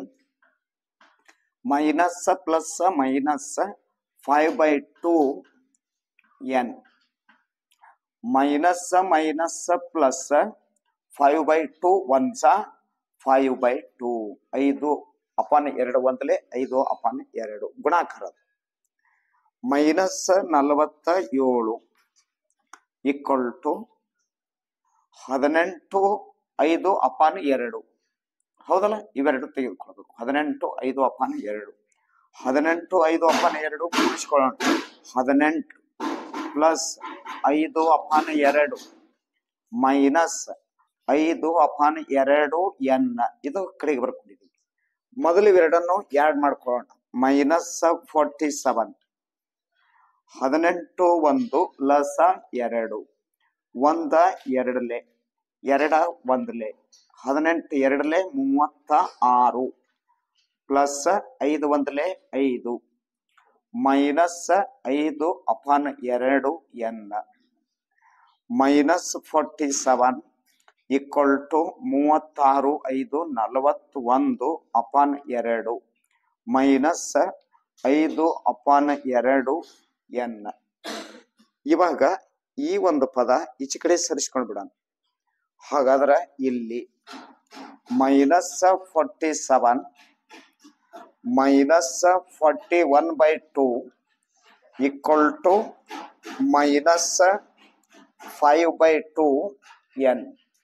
minus plus minus five by two n minus minus plus five by two one ಸಾ ಫೈವ್ ಬೈ ಟೂ ಐದು upon ಎರಡು ಒಂದಲೇ ಐದು ಅಪಾನ್ ಎರಡು ಗುಣಾಕಾರ minus ನಲವತ್ತ ಏಳು ಈಕ್ವಲ್ ಟು ಹದಿನೆಂಟು ಐದು ಅಪಾನ್ ಎರಡು ಹೌದಲ್ಲ ಇವೆರಡು ತೆಗೆದುಕೊಳ್ಬೇಕು ಹದಿನೆಂಟು ಐದು ಅಪಾನ್ ಎರಡು ಹದಿನೆಂಟು ಐದು ಅಪಾನ್ ಎರಡು ಕೂಡಿಸ್ಕೊಳ್ಳೋಣ ಹದಿನೆಂಟು ಪ್ಲಸ್ ಐದು ಅಪಾನ್ ಎರಡು ಮೈನಸ್ ಐದು ಅಪಾನ್ ಎರಡು ಎನ್ ಇದು ಕಡೆಗೆ ಬರ್ಕೊಂಡಿದ್ದೀವಿ ಮೊದಲು ಇವೆರಡನ್ನು ಯಾಡ್ ಮಾಡ್ಕೊಳ್ಳೋಣ ಮೈನಸ್ ಫೋರ್ಟಿ ಸೆವೆನ್ ಹದಿನೆಂಟು ಒಂದು ಪ್ಲಸ್ ಎರಡು ಒಂದ ಎರಡಲೆ ಎರಡ ಒಂದಲೆ ಹದಿನೆಂಟು ಎರಡಲೆ ಮೂವತ್ತ ಆರು ಪ್ಲಸ್ ಐದು ಒಂದಲೆ ಐದು ಮೈನಸ್ ಐದು ಅಪಾನ್ ಎರಡು n minus forty seven equal to ಮೂವತ್ತಾರು ಐದು ನಲವತ್ತೊಂದು ಅಪಾನ್ ಎರಡು ಮೈನಸ್ ಐದು ಅಪಾನ್ ಎರಡು ಎನ್ ಇವಾಗ ಈ ಒಂದು ಪದ ಈಚೆ ಕಡೆ ಸರಿಸ್ಕೊಂಡು ಬಿಡೋಣ ಹಾಗಾದ್ರೆ ಇಲ್ಲಿ minus forty seven minus forty one by two equal to minus five by two n.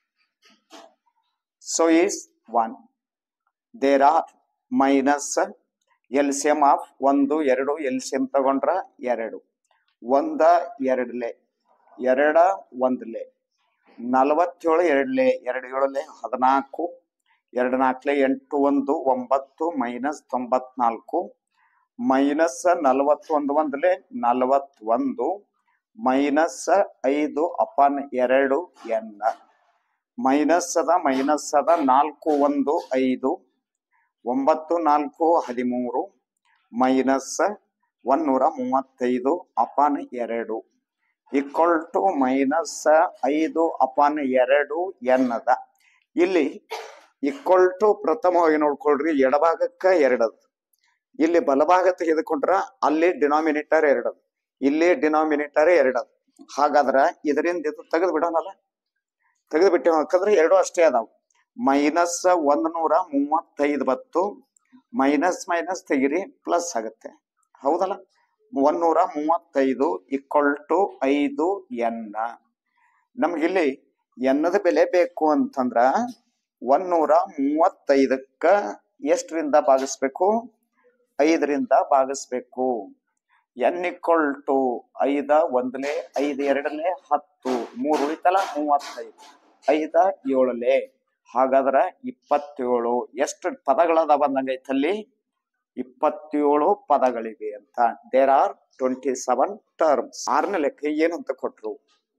So is 1. There are minus LCM of ಒಂದು ಎರಡು ಎಲ್ಸಿಯಂ ತಗೊಂಡ್ರ ಎರಡು ಒಂದ ಎರಡ್ಲೆ ಎರಡ ಒಂದ್ಲೆ ನಲವತ್ತೇಳು ಎರಡ್ಲೆ ಎರಡು ಏಳಲೆ ಹದಿನಾಲ್ಕು ಎರಡು ನಾಲ್ಕಲೆ ಎಂಟು ಒಂದು ಒಂಬತ್ತು ಮೈನಸ್ ತೊಂಬತ್ನಾಲ್ಕು ಮೈನಸ್ ನಲವತ್ತೊಂದು ಒಂದ್ಲೆ ನಲವತ್ತೊಂದು ಮೈನಸ್ ಐದು ಅಪಾನ್ ಎರಡು ಎನ್ ಮೈನಸ್ ಅದ ಮೈನಸ್ ಅದ ನಾಲ್ಕು ಒಂದು ಐದು ಒಂಬತ್ತು ನಾಲ್ಕು ಹದಿಮೂರು ಮೈನಸ್ ಒನ್ನೂರ ಮೂವತ್ತೈದು ಅಪಾನ್ ಎರಡು ಈಕ್ವಲ್ ಟು ಮೈನಸ್ ಐದು ಅಪಾನ್ ಎರಡು ಎನ್ ಅದ ಇಲ್ಲಿ ಈಕ್ವಲ್ ಟು ಪ್ರಥಮವಾಗಿ ನೋಡ್ಕೊಳ್ರಿ ಎಡಭಾಗಕ್ಕ ಎರಡದು ಇಲ್ಲಿ ಬಲಭಾಗ ತೆಗೆದುಕೊಂಡ್ರ ಅಲ್ಲಿ ಡಿನಾಮಿನೇಟರ್ ಎರಡದು ಇಲ್ಲಿ ಡಿನಾಮಿನೇಟರ್ ಎರಡದು ಹಾಗಾದ್ರ ಇದರಿಂದ ಇದು ತೆಗೆದು ಬಿಡೋಣಲ್ಲ ತೆಗೆದು ಬಿಟ್ಟೆ ಯಾಕಂದ್ರೆ ಎರಡು ಅಷ್ಟೇ ಅದಾವ ಮೈನಸ್ ಒಂದ್ ನೂರ ಮೂವತ್ತೈದು ಬತ್ತು ಮೈನಸ್ ಮೈನಸ್ ತೆಗಿರಿ ಪ್ಲಸ್ ಆಗುತ್ತೆ ಹೌದಲ್ಲ ಒಂದೂರ ಮೂವತ್ತೈದು ಈಕ್ವಲ್ ಟು ಐದು ಎನ್ ನಮ್ಗಿಲ್ಲಿ ಎನ್ನದ ಬೆಲೆ ಬೇಕು ಅಂತಂದ್ರ ಒಂದೂರ ಮೂವತ್ತೈದಕ್ಕ ಎಷ್ಟರಿಂದ ಭಾಗಿಸ್ಬೇಕು ಐದರಿಂದ ಭಾಗಿಸ್ಬೇಕು ಎನ್ ಇಕ್ವಲ್ ಟು ಐದ ಒಂದ್ಲೆ ಐದು ಎರಡಲೆ ಹತ್ತು ಮೂರು ಉಳಿತಲ್ಲ ಮೂವತ್ತೈದು ಐದ ಏಳಲೆ ಹಾಗಾದ್ರ ಇಪ್ಪತ್ತೇಳು ಎಷ್ಟು ಪದಗಳದಾವ ಅಂದಂಗೈತಲ್ಲಿ ಇಪ್ಪತ್ತೇಳು ಪದಗಳಿವೆ ಅಂತ there are twenty seven terms ಆರನೇ ಲೆಕ್ಕ ಏನಂತ ಕೊಟ್ರು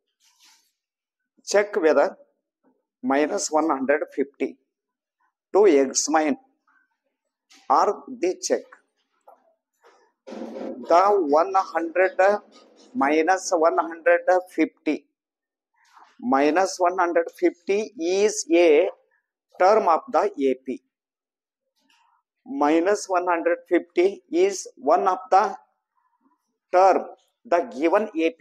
check whether minus one hundred fifty to examine or the check the one hundred minus one hundred fifty minus 150 is a term of the AP. Minus 150 is one of the term the given AP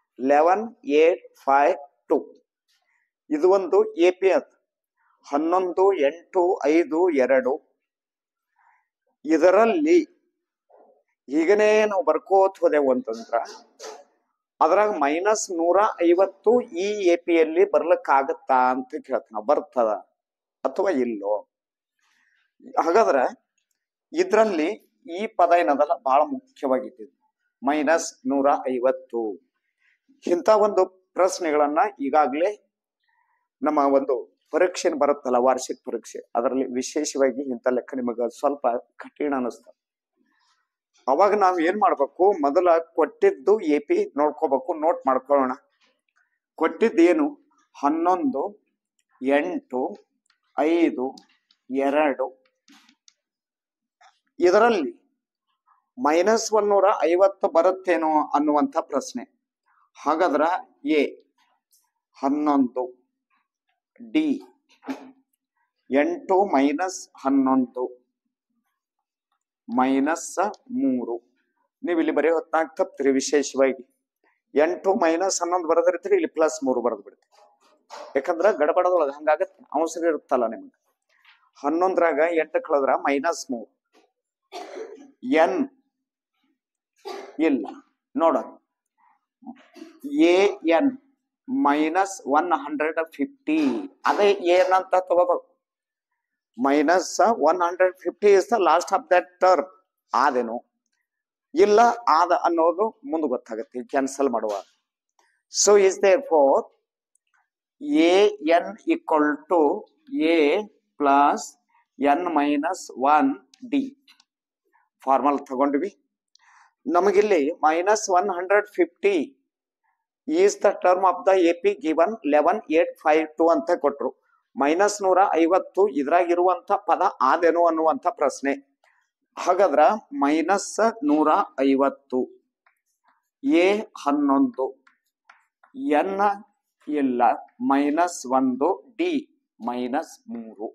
11852. ಇದು ಒಂದು A P ಅದು ಹನ್ನೊಂದು ಎಂಟು ಐದು ಎರಡು ಇದರಲ್ಲಿ ಈಗನೇ ನಾವು ಬರ್ಕೋತ ಹೋದೆವು ಅಂತಂದ್ರ ಅದ್ರಾಗ ಮೈನಸ್ ನೂರ ಐವತ್ತು ಈ ಎ ಪಿಯಲ್ಲಿ ಬರ್ಲಿಕ್ಕಾಗತ್ತಾ ಅಂತ ಕೇಳ್ತಾನ ಬರ್ತದ ಅಥವಾ ಇಲ್ಲೋ ಹಾಗಾದ್ರೆ ಇದ್ರಲ್ಲಿ ಈ ಪದ ಏನದಲ್ಲ ಬಹಳ ಮುಖ್ಯವಾಗಿದ್ದು ಮೈನಸ್ ನೂರ ಐವತ್ತು ಇಂಥ ಒಂದು ಪ್ರಶ್ನೆಗಳನ್ನ ಈಗಾಗಲೇ ನಮ್ಮ ಒಂದು ಪರೀಕ್ಷೆ ಬರುತ್ತಲ್ಲ ವಾರ್ಷಿಕ ಪರೀಕ್ಷೆ ಅದರಲ್ಲಿ ವಿಶೇಷವಾಗಿ ಇಂಥ ಲೆಕ್ಕ ನಿಮಗೆ ಸ್ವಲ್ಪ ಕಠಿಣ ಅನಿಸ್ತದೆ ಅವಾಗ ನಾವ್ ಏನ್ ಮಾಡ್ಬೇಕು ಮೊದಲ ಕೊಟ್ಟಿದ್ದು ಎ ಪಿ ನೋಡ್ಕೋಬೇಕು ನೋಟ್ ಮಾಡ್ಕೊಳ್ಳೋಣ ಕೊಟ್ಟಿದ್ದೇನು ಹನ್ನೊಂದು ಎಂಟು ಐದು ಎರಡು ಇದರಲ್ಲಿ ಮೈನಸ್ ಒನ್ನೂರ ಐವತ್ತು ಬರುತ್ತೇನೋ ಅನ್ನುವಂಥ ಪ್ರಶ್ನೆ ಹಾಗಾದ್ರ ಎ ಹನ್ನೊಂದು ಡಿ ಎಂಟು ಮೈನಸ್ ಹನ್ನೊಂದು ಮೈನಸ್ ಮೂರು ನೀವು ಇಲ್ಲಿ ಬರೀ ಹೊತ್ನಾಗ ತಪ್ಪಿರಿ ವಿಶೇಷವಾಗಿ ಎಂಟು ಮೈನಸ್ ಹನ್ನೊಂದು ಬರೆದಿರ್ತೀರಿ ಇಲ್ಲಿ ಪ್ಲಸ್ ಮೂರು ಬರೆದು ಬಿಡ್ತೀರಿ ಯಾಕಂದ್ರ ಗಡಬಡದೊಳಗ ಹಂಗಾಗತ್ತೆ ಅವಸರ ಇರುತ್ತಲ್ಲ ನಿಮ್ಗೆ ಹನ್ನೊಂದ್ರಾಗ ಎಂಟು ಕಳೆದ್ರ ಮೈನಸ್ ಮೂರು ಎನ್ ಇಲ್ಲ ನೋಡ a n minus one hundred fifty ಅದೇ ಏನಂತ ತಗೋಬೇಕು minus one hundred fifty is the last of that term ಆದೇನು ಇಲ್ಲ ಆದ ಅನ್ನೋದು ಮುಂದೆ ಗೊತ್ತಾಗುತ್ತೆ ಕ್ಯಾನ್ಸಲ್ ಮಾಡುವಾಗ so is therefore a n equal to a plus n minus one d formula ತಗೊಂಡ್ವಿ ನಮಗಿಲ್ಲಿ minus one hundred fifty is the term of the A P given eleven eight five two ಅಂತ ಕೊಟ್ರು minus ನೂರ ಐವತ್ತು ಇದ್ರಾಗಿರುವಂತ ಪದ ಆದೇನು ಅನ್ನುವಂತ ಪ್ರಶ್ನೆ ಹಾಗಾದ್ರ minus ನೂರ ಐವತ್ತು ಎ ಹನ್ನೊಂದು ಎನ್ ಇಲ್ಲ ಮೈನಸ್ ಒಂದು ಡಿ ಮೈನಸ್ ಮೂರು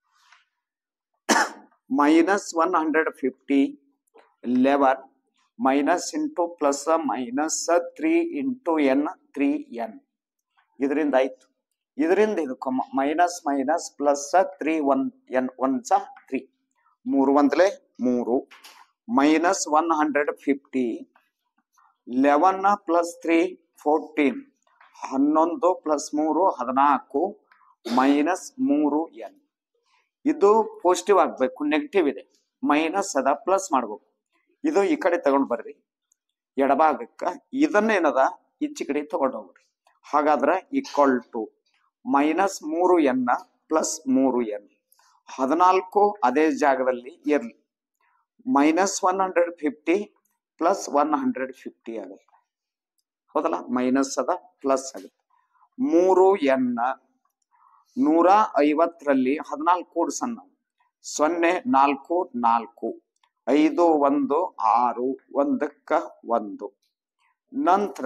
minus one hundred fifty eleven minus into plus minus three into n three n ಇದರಿಂದ ಆಯ್ತು ಇದರಿಂದ ಇದು minus minus plus three one n one ಸ ತ್ರೀ ಮೂರು ಒಂದ್ಲೆ ಮೂರು minus one hundred fifty eleven plus three fourteen ಹನ್ನೊಂದು ಪ್ಲಸ್ ಮೂರು ಹದಿನಾಲ್ಕು ಮೈನಸ್ ಮೂರು ಎನ್ ಇದು ಪಾಸಿಟಿವ್ ಆಗ್ಬೇಕು ನೆಗೆಟಿವ್ ಇದೆ ಮೈನಸ್ ಅದ ಪ್ಲಸ್ ಮಾಡ್ಬೇಕು ಇದು ಈ ಕಡೆ ತಗೊಂಡ್ ಬರ್ರಿ ಎಡಭಾಗಕ್ಕ ಇದನ್ನೇನದ ಈಚೆ ಕಡೆ ತಗೊಂಡ್ ಹೋಗ್ರಿ ಹಾಗಾದ್ರೆ ಈಕ್ವಲ್ ಟು ಮೈನಸ್ ಮೂರು ಎನ್ ಪ್ಲಸ್ ಮೂರು ಎನ್ ಹದಿನಾಲ್ಕು ಅದೇ ಜಾಗದಲ್ಲಿ ಇರ್ಲಿ minus one hundred fifty plus one hundred fifty ಆಗುತ್ತೆ ಹೌದಲ್ಲ ಮೈನಸ್ ಅದ ಪ್ಲಸ್ ಆಗುತ್ತೆ ಮೂರು ಎನ್ ನೂರ ಐವತ್ತರಲ್ಲಿ ಹದಿನಾಲ್ಕು ಕೂಡ್ಸನ್ ನಾವು ಸೊನ್ನೆ ನಾಲ್ಕು ನಾಲ್ಕು ಐದು ಒಂದು ಆರು ಒಂದಕ್ಕ ಒಂದು ನಂತರ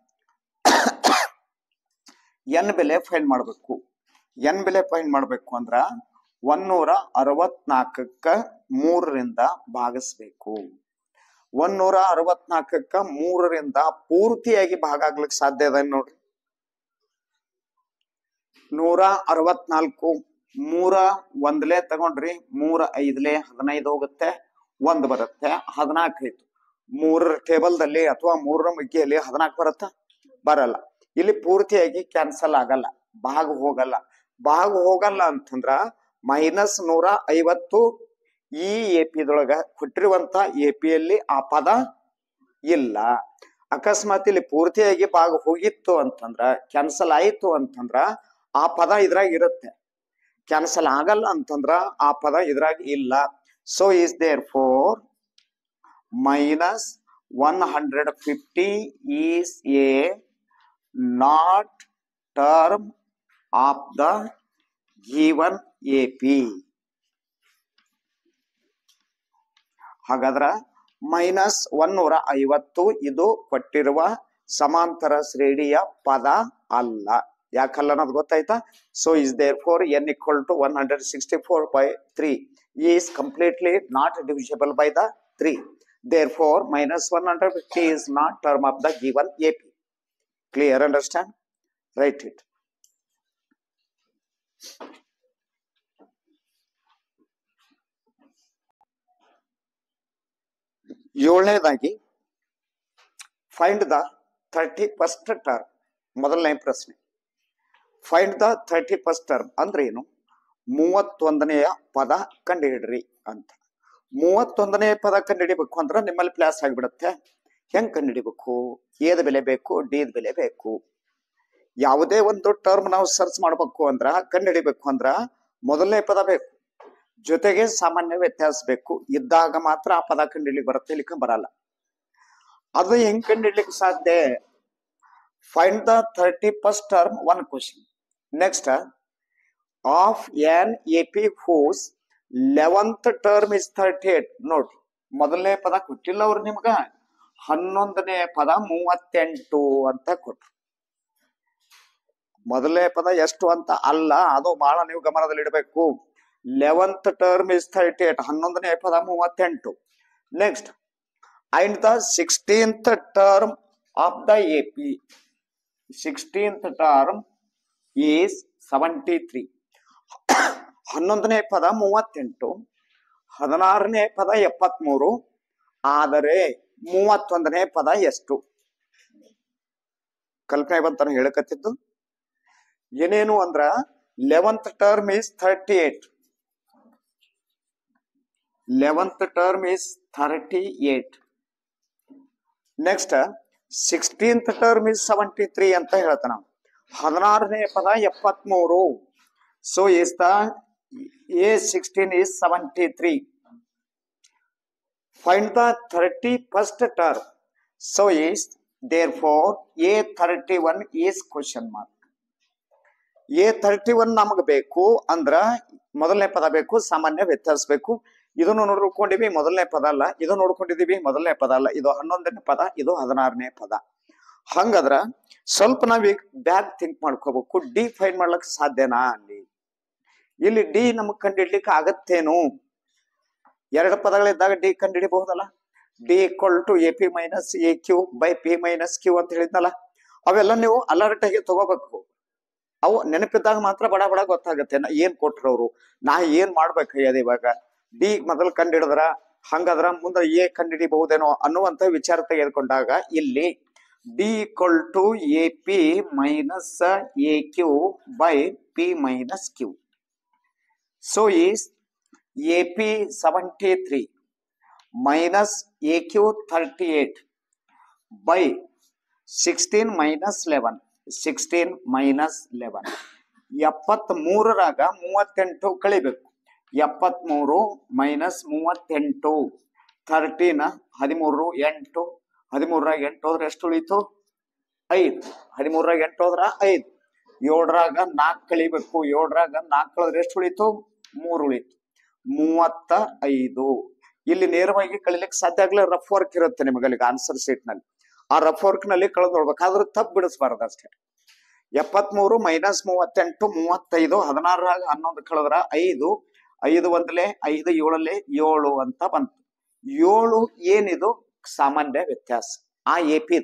ಎನ್ ಬೆಲೆ ಫೈನ್ ಮಾಡಬೇಕು ಎನ್ ಬೆಲೆ ಫೈನ್ ಮಾಡಬೇಕು ಅಂದ್ರ ಒನ್ನೂರ ಅರವತ್ನಾಲ್ಕಕ್ಕ ಮೂರರಿಂದ ಭಾಗಿಸ್ಬೇಕು ಒನ್ನೂರ ಅರವತ್ನಾಲ್ಕಕ್ಕ ಮೂರರಿಂದ ಪೂರ್ತಿಯಾಗಿ ಭಾಗ ಆಗ್ಲಿಕ್ಕೆ ಸಾಧ್ಯ ಇದೆ ನೋಡ್ರಿ ನೂರ ಅರವತ್ನಾಲ್ಕು ಮೂರ ಒಂದ್ಲೆ ತಗೊಂಡ್ರಿ ಮೂರ ಐದ್ಲೆ ಹದಿನೈದು ಹೋಗುತ್ತೆ ಒಂದ್ ಬರುತ್ತೆ ಹದಿನಾಲ್ಕು ಆಯ್ತು ಮೂರರ ಟೇಬಲ್ದಲ್ಲಿ ಅಥವಾ ಮೂರರ ಮಗ್ಗಿಯಲ್ಲಿ ಹದಿನಾಲ್ಕು ಬರುತ್ತಾ ಬರಲ್ಲ ಇಲ್ಲಿ ಪೂರ್ತಿಯಾಗಿ ಕ್ಯಾನ್ಸಲ್ ಆಗಲ್ಲ ಭಾಗ ಹೋಗಲ್ಲ ಭಾಗ ಹೋಗಲ್ಲ ಅಂತಂದ್ರ ಮೈನಸ್ ನೂರ ಐವತ್ತು ಈ ಎ ಪಿದೊಳಗ ಕೊಟ್ಟಿರುವಂತ ಎ ಪಿಯಲ್ಲಿ ಆ ಪದ ಇಲ್ಲ ಅಕಸ್ಮಾತ್ ಇಲ್ಲಿ ಪೂರ್ತಿಯಾಗಿ ಭಾಗ ಹೋಗಿತ್ತು ಅಂತಂದ್ರ ಕ್ಯಾನ್ಸಲ್ ಆಯಿತು ಅಂತಂದ್ರ ಆ ಪದ ಇದ್ರಾಗ ಇರುತ್ತೆ ಕ್ಯಾನ್ಸಲ್ ಆಗಲ್ಲ ಅಂತಂದ್ರ ಆ ಪದ ಇದ್ರಾಗ ಇಲ್ಲ so is therefore minus one hundred fifty is a not term of the given A P ಹಾಗಾದ್ರ ಮೈನಸ್ ಒನ್ನೂರ ಐವತ್ತು ಇದು ಕೊಟ್ಟಿರುವ ಸಮಾಂತರ ಶ್ರೇಣಿಯ ಪದ ಅಲ್ಲ ಯಾಕಲ್ಲ ಅನ್ನೋದು ಗೊತ್ತಾಯ್ತಾ so is there therefore n equal to one hundred sixty four by three is completely not divisible by the three therefore minus one hundred fifty is not term of the given AP. Clear, understand? Write it. ಏಳನೇದಾಗಿ find the thirty first term ಮೊದಲನೇ ಪ್ರಶ್ನೆ find the thirty first term ಅಂದ್ರೆ ಏನು ಮೂವತ್ತೊಂದನೆಯ ಪದ ಕಂಡುಹಿಡ್ರಿ ಅಂತ ಮೂವತ್ತೊಂದನೇ ಪದ ಕಂಡುಹಿಡಿಬೇಕು ಅಂದ್ರೆ ನಿಮ್ಮಲ್ಲಿ ಪ್ಲಾಸ್ ಆಗಿಬಿಡುತ್ತೆ ಹೆಂಗ್ ಕಂಡುಹಿಡಿಬೇಕು ಏದ ಬೆಲೆ ಬೇಕು ಡಿದ ಬೆಲೆ ಬೇಕು ಯಾವುದೇ ಒಂದು ಟರ್ಮ್ ನಾವು ಸರ್ಚ್ ಮಾಡ್ಬೇಕು ಅಂದ್ರ ಕಂಡುಹಿಡಿಬೇಕು ಅಂದ್ರ ಮೊದಲನೇ ಪದ ಬೇಕು ಜೊತೆಗೆ ಸಾಮಾನ್ಯ ವ್ಯತ್ಯಾಸ ಬೇಕು ಇದ್ದಾಗ ಮಾತ್ರ ಆ ಪದ ಕಂಡುಹಿಡ್ಲಿಕ್ಕೆ ಬರುತ್ತೆ ಇಲ್ಲಿಕ್ಕೆ ಬರಲ್ಲ ಅದು ಹೆಂಗ್ ಕಂಡುಹಿಡ್ಲಿಕ್ಕೆ ಸಾಧ್ಯ find the thirty first term one question next of n A P whose eleventh term is thirty eight ನೋಡ್ರಿ ಮೊದಲನೇ ಪದ ಕೊಟ್ಟಿಲ್ಲ ಅವ್ರು ನಿಮ್ಗ ಹನ್ನೊಂದನೇ ಪದ ಮೂವತ್ತೆಂಟು ಅಂತ ಕೊಟ್ರು ಮೊದಲನೇ ಪದ ಎಷ್ಟು ಅಂತ ಅಲ್ಲ ಅದು ಬಹಳ ನೀವು ಗಮನದಲ್ಲಿ ಇಡಬೇಕು eleventh term is thirty eight ಹನ್ನೊಂದನೇ ಪದ ಮೂವತ್ತೆಂಟು next and the sixteenth term of the A P sixteenth term is seventy three ಹನ್ನೊಂದನೇ ಪದ ಮೂವತ್ತೆಂಟು ಹದಿನಾರನೇ ಪದ ಎಪ್ಪತ್ಮೂರು ಆದರೆ ಮೂವತ್ತೊಂದನೇ ಪದ ಎಷ್ಟು ಕಲ್ಪನೆ ಬಂತಾನ ಹೇಳಕತ್ತಿದ್ದು ಏನೇನು ಅಂದ್ರ eleventh term is thirty eight eleventh term is thirty eight next sixteenth term is seventy three ಅಂತ ಹೇಳ್ತಾನ ಹದಿನಾರನೇ ಪದ ಎಪ್ಪತ್ಮೂರು so is the a sixteen is seventy three find the thirty first term so is therefore a thirty one is question mark a thirty one ನಮಗೆ ಬೇಕು ಅಂದ್ರ ಮೊದಲನೇ ಪದ ಬೇಕು ಸಾಮಾನ್ಯ ವ್ಯತ್ಯಾಸ ಬೇಕು ಇದನ್ನು ನೋಡ್ಕೊಂಡಿವಿ ಮೊದಲನೇ ಪದ ಅಲ್ಲ ಇದು ನೋಡ್ಕೊಂಡಿದೀವಿ ಮೊದಲನೇ ಪದ ಅಲ್ಲ ಇದು ಹನ್ನೊಂದನೇ ಪದ ಇದು ಹದಿನಾರನೇ ಪದ ಹಂಗದ್ರ ಸ್ವಲ್ಪ ನಾವೀಗ ಬ್ಯಾಗ್ ಥಿಂಕ್ ಮಾಡ್ಕೋಬೇಕು ಡಿ ಫೈನ್ ಮಾಡ್ಲಕ್ ಸಾಧ್ಯನಾ ಅಲ್ಲಿ ಇಲ್ಲಿ ಡಿ ನಮಗ್ ಕಂಡಿಡ್ಲಿಕ್ಕೆ ಆಗತ್ತೇನು ಎರಡು ಪದಗಳಿದ್ದಾಗ ಡಿ ಕಂಡಿಡಿಬಹುದಲ್ಲ d equal to a p minus a q by p minus q ಅಂತ ಹೇಳಿದ್ನಲ್ಲ ಅವೆಲ್ಲ ನೀವು ಅಲರ್ಟ್ ಆಗಿ ತಗೋಬೇಕು ಅವು ನೆನಪಿದ್ದಾಗ ಮಾತ್ರ ಬಡ ಬಡ ಗೊತ್ತಾಗತ್ತೆ ನಾ ಏನ್ ಕೊಟ್ರು ಅವ್ರು ನಾ ಏನ್ ಮಾಡ್ಬೇಕಾಗ್ಯದ ಇವಾಗ ಡಿ ಮೊದಲು ಕಂಡಿಡಿದ್ರ ಹಂಗದ್ರ ಮುಂದೆ ಎ ಕಂಡಿಡಿಬಹುದೇನೋ ಅನ್ನುವಂತ ವಿಚಾರ ತೆಗೆದುಕೊಂಡಾಗ ಇಲ್ಲಿ d equal to a p minus a q by p minus q so is a p seventy three minus a q thirty eight by sixteen minus eleven sixteen minus eleven ಎಪ್ಪತ್ತ್ ಮೂರರಾಗ ಮೂವತ್ತೆಂಟು ಕಳಿಬೇಕು ಎಪ್ಪತ್ಮೂರು minus ಮೂವತ್ತೆಂಟು thirteen ಹದಿಮೂರು ಎಂಟು ಹದಿಮೂರರಾಗ ಎಂಟು ಹೋದ್ರೆ ಎಷ್ಟು ಉಳಿತು ಐದು ಹದಿಮೂರರಾಗ ಎಂಟು ಹೋದ್ರ ಐದು ಏಳರಾಗ ನಾಲ್ಕು ಕಳಿಬೇಕು ಏಳರಾಗ ನಾಲ್ಕು ಕಳೆದ್ರೆ ಎಷ್ಟು ಉಳಿತು ಮೂರು ಉಳಿತು ಮೂವತ್ತ ಐದು ಇಲ್ಲಿ ನೇರವಾಗಿ ಕಳಿಲಿಕ್ಕೆ ಸಾಧ್ಯ ಆಗಲಿ ರಫ್ ವರ್ಕ್ ಇರುತ್ತೆ ನಿಮಗೆ ಅಲ್ಲಿಗೆ ಆನ್ಸರ್ ಶೀಟ್ ನಲ್ಲಿ ಆ ರಫ್ ವರ್ಕ್ ನಲ್ಲಿ ಕಳೆದು ನೋಡ್ಬೇಕಾದ್ರೆ ತಪ್ಪು ಬಿಡಿಸ್ಬಾರ್ದು ಅಷ್ಟೇ ಎಪ್ಪತ್ಮೂರು ಮೈನಸ್ ಮೂವತ್ತೆಂಟು ಮೂವತ್ತೈದು ಹದಿನಾರರಾಗ ಹನ್ನೊಂದು ಕಳೆದ್ರ ಐದು ಐದು ಒಂದಲೇ ಐದು ಏಳಲ್ಲೇ ಏಳು ಅಂತ ಬಂತು ಏಳು ಏನಿದು ಸಾಮಾನ್ಯ ವ್ಯತ್ಯಾಸ ಆ a p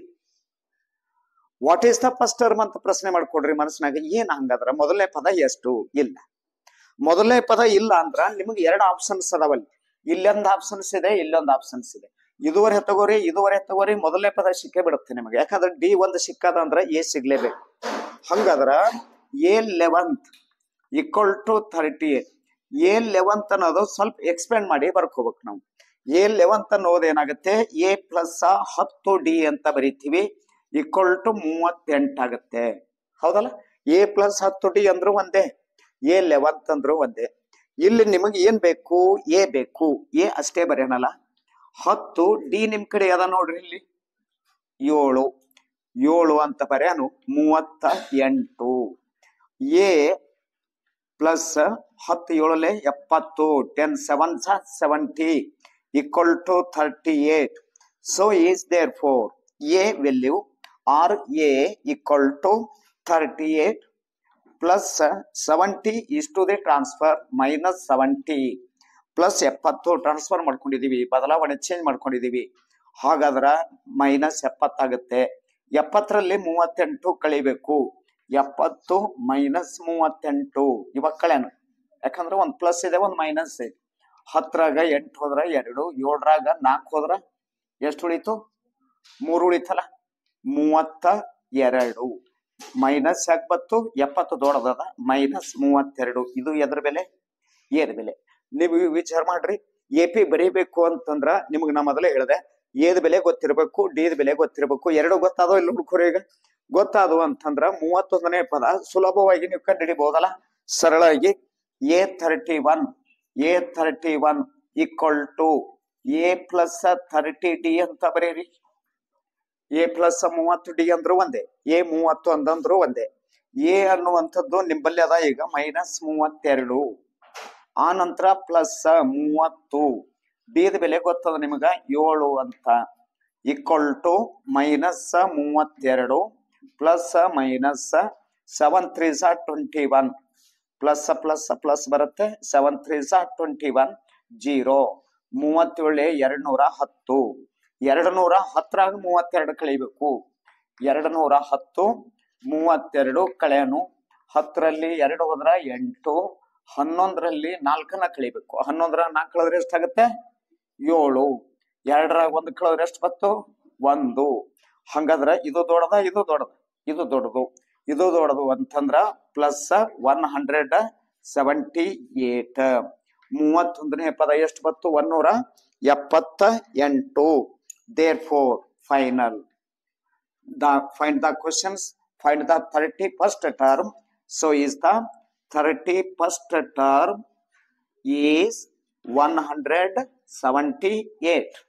what is the first term ಅಂತ ಪ್ರಶ್ನೆ ಮಾಡ್ಕೊಡ್ರಿ ಮನಸ್ಸಿನಾಗ ಏನ್ ಹಂಗದ್ರ ಮೊದಲನೇ ಪದ ಎಷ್ಟು ಇಲ್ಲ ಮೊದಲನೇ ಪದ ಇಲ್ಲ ಅಂದ್ರ ನಿಮಗೆ ಎರಡು ಆಪ್ಷನ್ಸ್ ಅದಾವಲ್ಲಿ ಇಲ್ಲೊಂದು ಆಪ್ಷನ್ಸ್ ಇದೆ ಇಲ್ಲೊಂದು ಆಪ್ಷನ್ಸ್ ಇದೆ ಇದುವರೆ ತಗೋರಿ ಇದುವರೆ ತಗೋರಿ ಮೊದಲನೇ ಪದ ಸಿಕ್ಕೇ ಬಿಡುತ್ತೆ ನಿಮಗೆ ಯಾಕಂದ್ರೆ ಡಿ ಒಂದು ಸಿಕ್ಕದ ಅಂದ್ರ ಎ ಸಿಗ್ಲೇಬೇಕು ಹಂಗಾದ್ರ a eleventh equal to thirty eight a eleventh ಅನ್ನೋದು ಸ್ವಲ್ಪ ಎಕ್ಸ್ಪ್ಲೇನ್ ಮಾಡಿ ಬರ್ಕೋಬೇಕು ನಾವು ಎ ಲೆವೆಂತ್ ಅನ್ನೋದು ಏನಾಗುತ್ತೆ ಎ ಪ್ಲಸ್ ಹತ್ತು ಡಿ ಅಂತ ಬರಿತೀವಿ ಈಕ್ವಲ್ ಟು ಮೂವತ್ತೆಂಟಾಗುತ್ತೆ ಹೌದಲ್ಲ ಎ ಪ್ಲಸ್ ಹತ್ತು ಡಿ ಅಂದ್ರೂ ಒಂದೇ ಎ ಲೆವೆಂತ್ ಅಂದ್ರೂ ಒಂದೇ ಇಲ್ಲಿ ನಿಮಗೆ ಏನ್ ಬೇಕು ಎ ಬೇಕು ಎ ಅಷ್ಟೇ ಬರೆಯೋಣಲ್ಲ ಹತ್ತು ಡಿ ನಿಮ್ ಕಡೆ ಅದ ನೋಡ್ರಿ ಇಲ್ಲಿ ಏಳು ಏಳು ಅಂತ ಬರೆಯನು ಮೂವತ್ತ ಎಂಟು ಎ ಪ್ಲಸ್ ಹತ್ತು ಏಳಲೆ ಎಪ್ಪತ್ತು ten seven seventy equal to thirty eight so is therefore a value are a equal to thirty eight plus seventy is to the transfer minus seventy plus ಎಪ್ಪತ್ತು ಟ್ರಾನ್ಸ್ಫರ್ ಮಾಡ್ಕೊಂಡಿದೀವಿ ಬದಲಾವಣೆ change ಮಾಡ್ಕೊಂಡಿದೀವಿ ಹಾಗಾದ್ರ minus ಎಪ್ಪತ್ತಾಗುತ್ತೆ ಎಪ್ಪತ್ತರಲ್ಲಿ ಮೂವತ್ತೆಂಟು ಕಳಿಬೇಕು ಎಪ್ಪತ್ತು minus ಮೂವತ್ತೆಂಟು ಇವಾಗ ಕಳೆನು ಯಾಕಂದ್ರೆ ಒಂದ್ plus ಇದೆ ಒಂದ್ ಮೈನಸ್ ಇದೆ ಹತ್ತರಾಗ ಎಂಟು ಹೋದ್ರ ಎರಡು ಏಳರಾಗ ನಾಲ್ಕು ಹೋದ್ರ ಎಷ್ಟು ಉಳಿತು ಮೂರು ಉಳಿತಲ್ಲ ಮೂವತ್ತ ಎರಡು ಮೈನಸ್ ಯಾಕೆ ಬತ್ತು ಎಪ್ಪತ್ತು ದೊಡ್ಡದದ ಮೈನಸ್ ಮೂವತ್ತೆರಡು ಇದು ಎದ್ರ ಬೆಲೆ ಏದ್ ಬೆಲೆ ನೀವು ವಿಚಾರ ಮಾಡ್ರಿ ಎ ಪಿ ಬರೀಬೇಕು ಅಂತಂದ್ರ ನಿಮ್ಗೆ ನಾ ಮೊದಲೇ ಹೇಳಿದೆ ಏದ್ ಬೆಲೆ ಗೊತ್ತಿರಬೇಕು ಡಿದ್ ಬೆಲೆ ಗೊತ್ತಿರಬೇಕು ಎರಡು ಗೊತ್ತಾದೋ ಇಲ್ಲ ಹುಡುಕರು ಈಗ ಗೊತ್ತಾದವು ಅಂತಂದ್ರ ಮೂವತ್ತೊಂದನೇ ಪದ ಸುಲಭವಾಗಿ ನೀವು ಕಂಡುಹಿಡಿಬಹುದಲ್ಲ ಸರಳಾಗಿ a thirty one a thirty one equal to a plus thirty d ಅಂತ ಬರೀರಿ ಎ ಪ್ಲಸ್ ಮೂವತ್ತು ಡಿ ಅಂದ್ರು ಒಂದೇ ಎ ಮೂವತ್ತು ಅಂದಂದ್ರು ಒಂದೇ ಎ ಅನ್ನುವಂಥದ್ದು ನಿಂಬಲ್ಲಿ ಅದ ಈಗ ಮೈನಸ್ ಮೂವತ್ತೆರಡು ಆ ನಂತರ ಪ್ಲಸ್ ಮೂವತ್ತು ಡಿದ ಬೆಲೆ ಗೊತ್ತದ ನಿಮಗ ಏಳು ಅಂತ ಈಕ್ವಲ್ ಟು ಮೈನಸ್ ಮೂವತ್ತೆರಡು ಪ್ಲಸ್ ಮೈನಸ್ ಸೆವೆನ್ ತ್ರೀ ಝಾ twenty one plus plus plus ಬರುತ್ತೆ ಸೆವೆನ್ ತ್ರೀ ಝಾ ಟ್ವೆಂಟಿ ಒನ್ ಜೀರೋ ಮೂವತ್ತೇಳು ಎರಡು ನೂರ ಹತ್ತು ಎರಡು ನೂರ ಹತ್ತರಾಗ ಮೂವತ್ತೆರಡು ಕಳಿಬೇಕು ಎರಡು ನೂರ ಹತ್ತು ಮೂವತ್ತೆರಡು ಕಳೆಯನು ಹತ್ತರಲ್ಲಿ ಎರಡು ಹೋದ್ರ ಎಂಟು ಹನ್ನೊಂದರಲ್ಲಿ ನಾಲ್ಕನ್ನ ಕಳಿಬೇಕು ಹನ್ನೊಂದರ ನಾಲ್ಕು ಕಳೆದ್ರೆ ಎಷ್ಟಾಗುತ್ತೆ ಏಳು ಎರಡರಾಗ ಒಂದು ಕಳೆದ್ರೆ ಎಷ್ಟು ಬತ್ತು ಒಂದು ಹಂಗಾದ್ರೆ ಇದು ದೊಡ್ಡದ ಇದು ದೊಡ್ಡದ ಇದು ದೊಡ್ಡದು ಇದು ದೊಡ್ಡದು ಅಂತಂದ್ರ plus one hundred seventy eight ಮೂವತ್ತೊಂದನೇ ಪದ ಎಷ್ಟು ಬತ್ತು ಒನ್ನೂರ ಎಪ್ಪತ್ತ ಎಂಟು therefore final the find the questions find the 31st term so is the 31st term is 178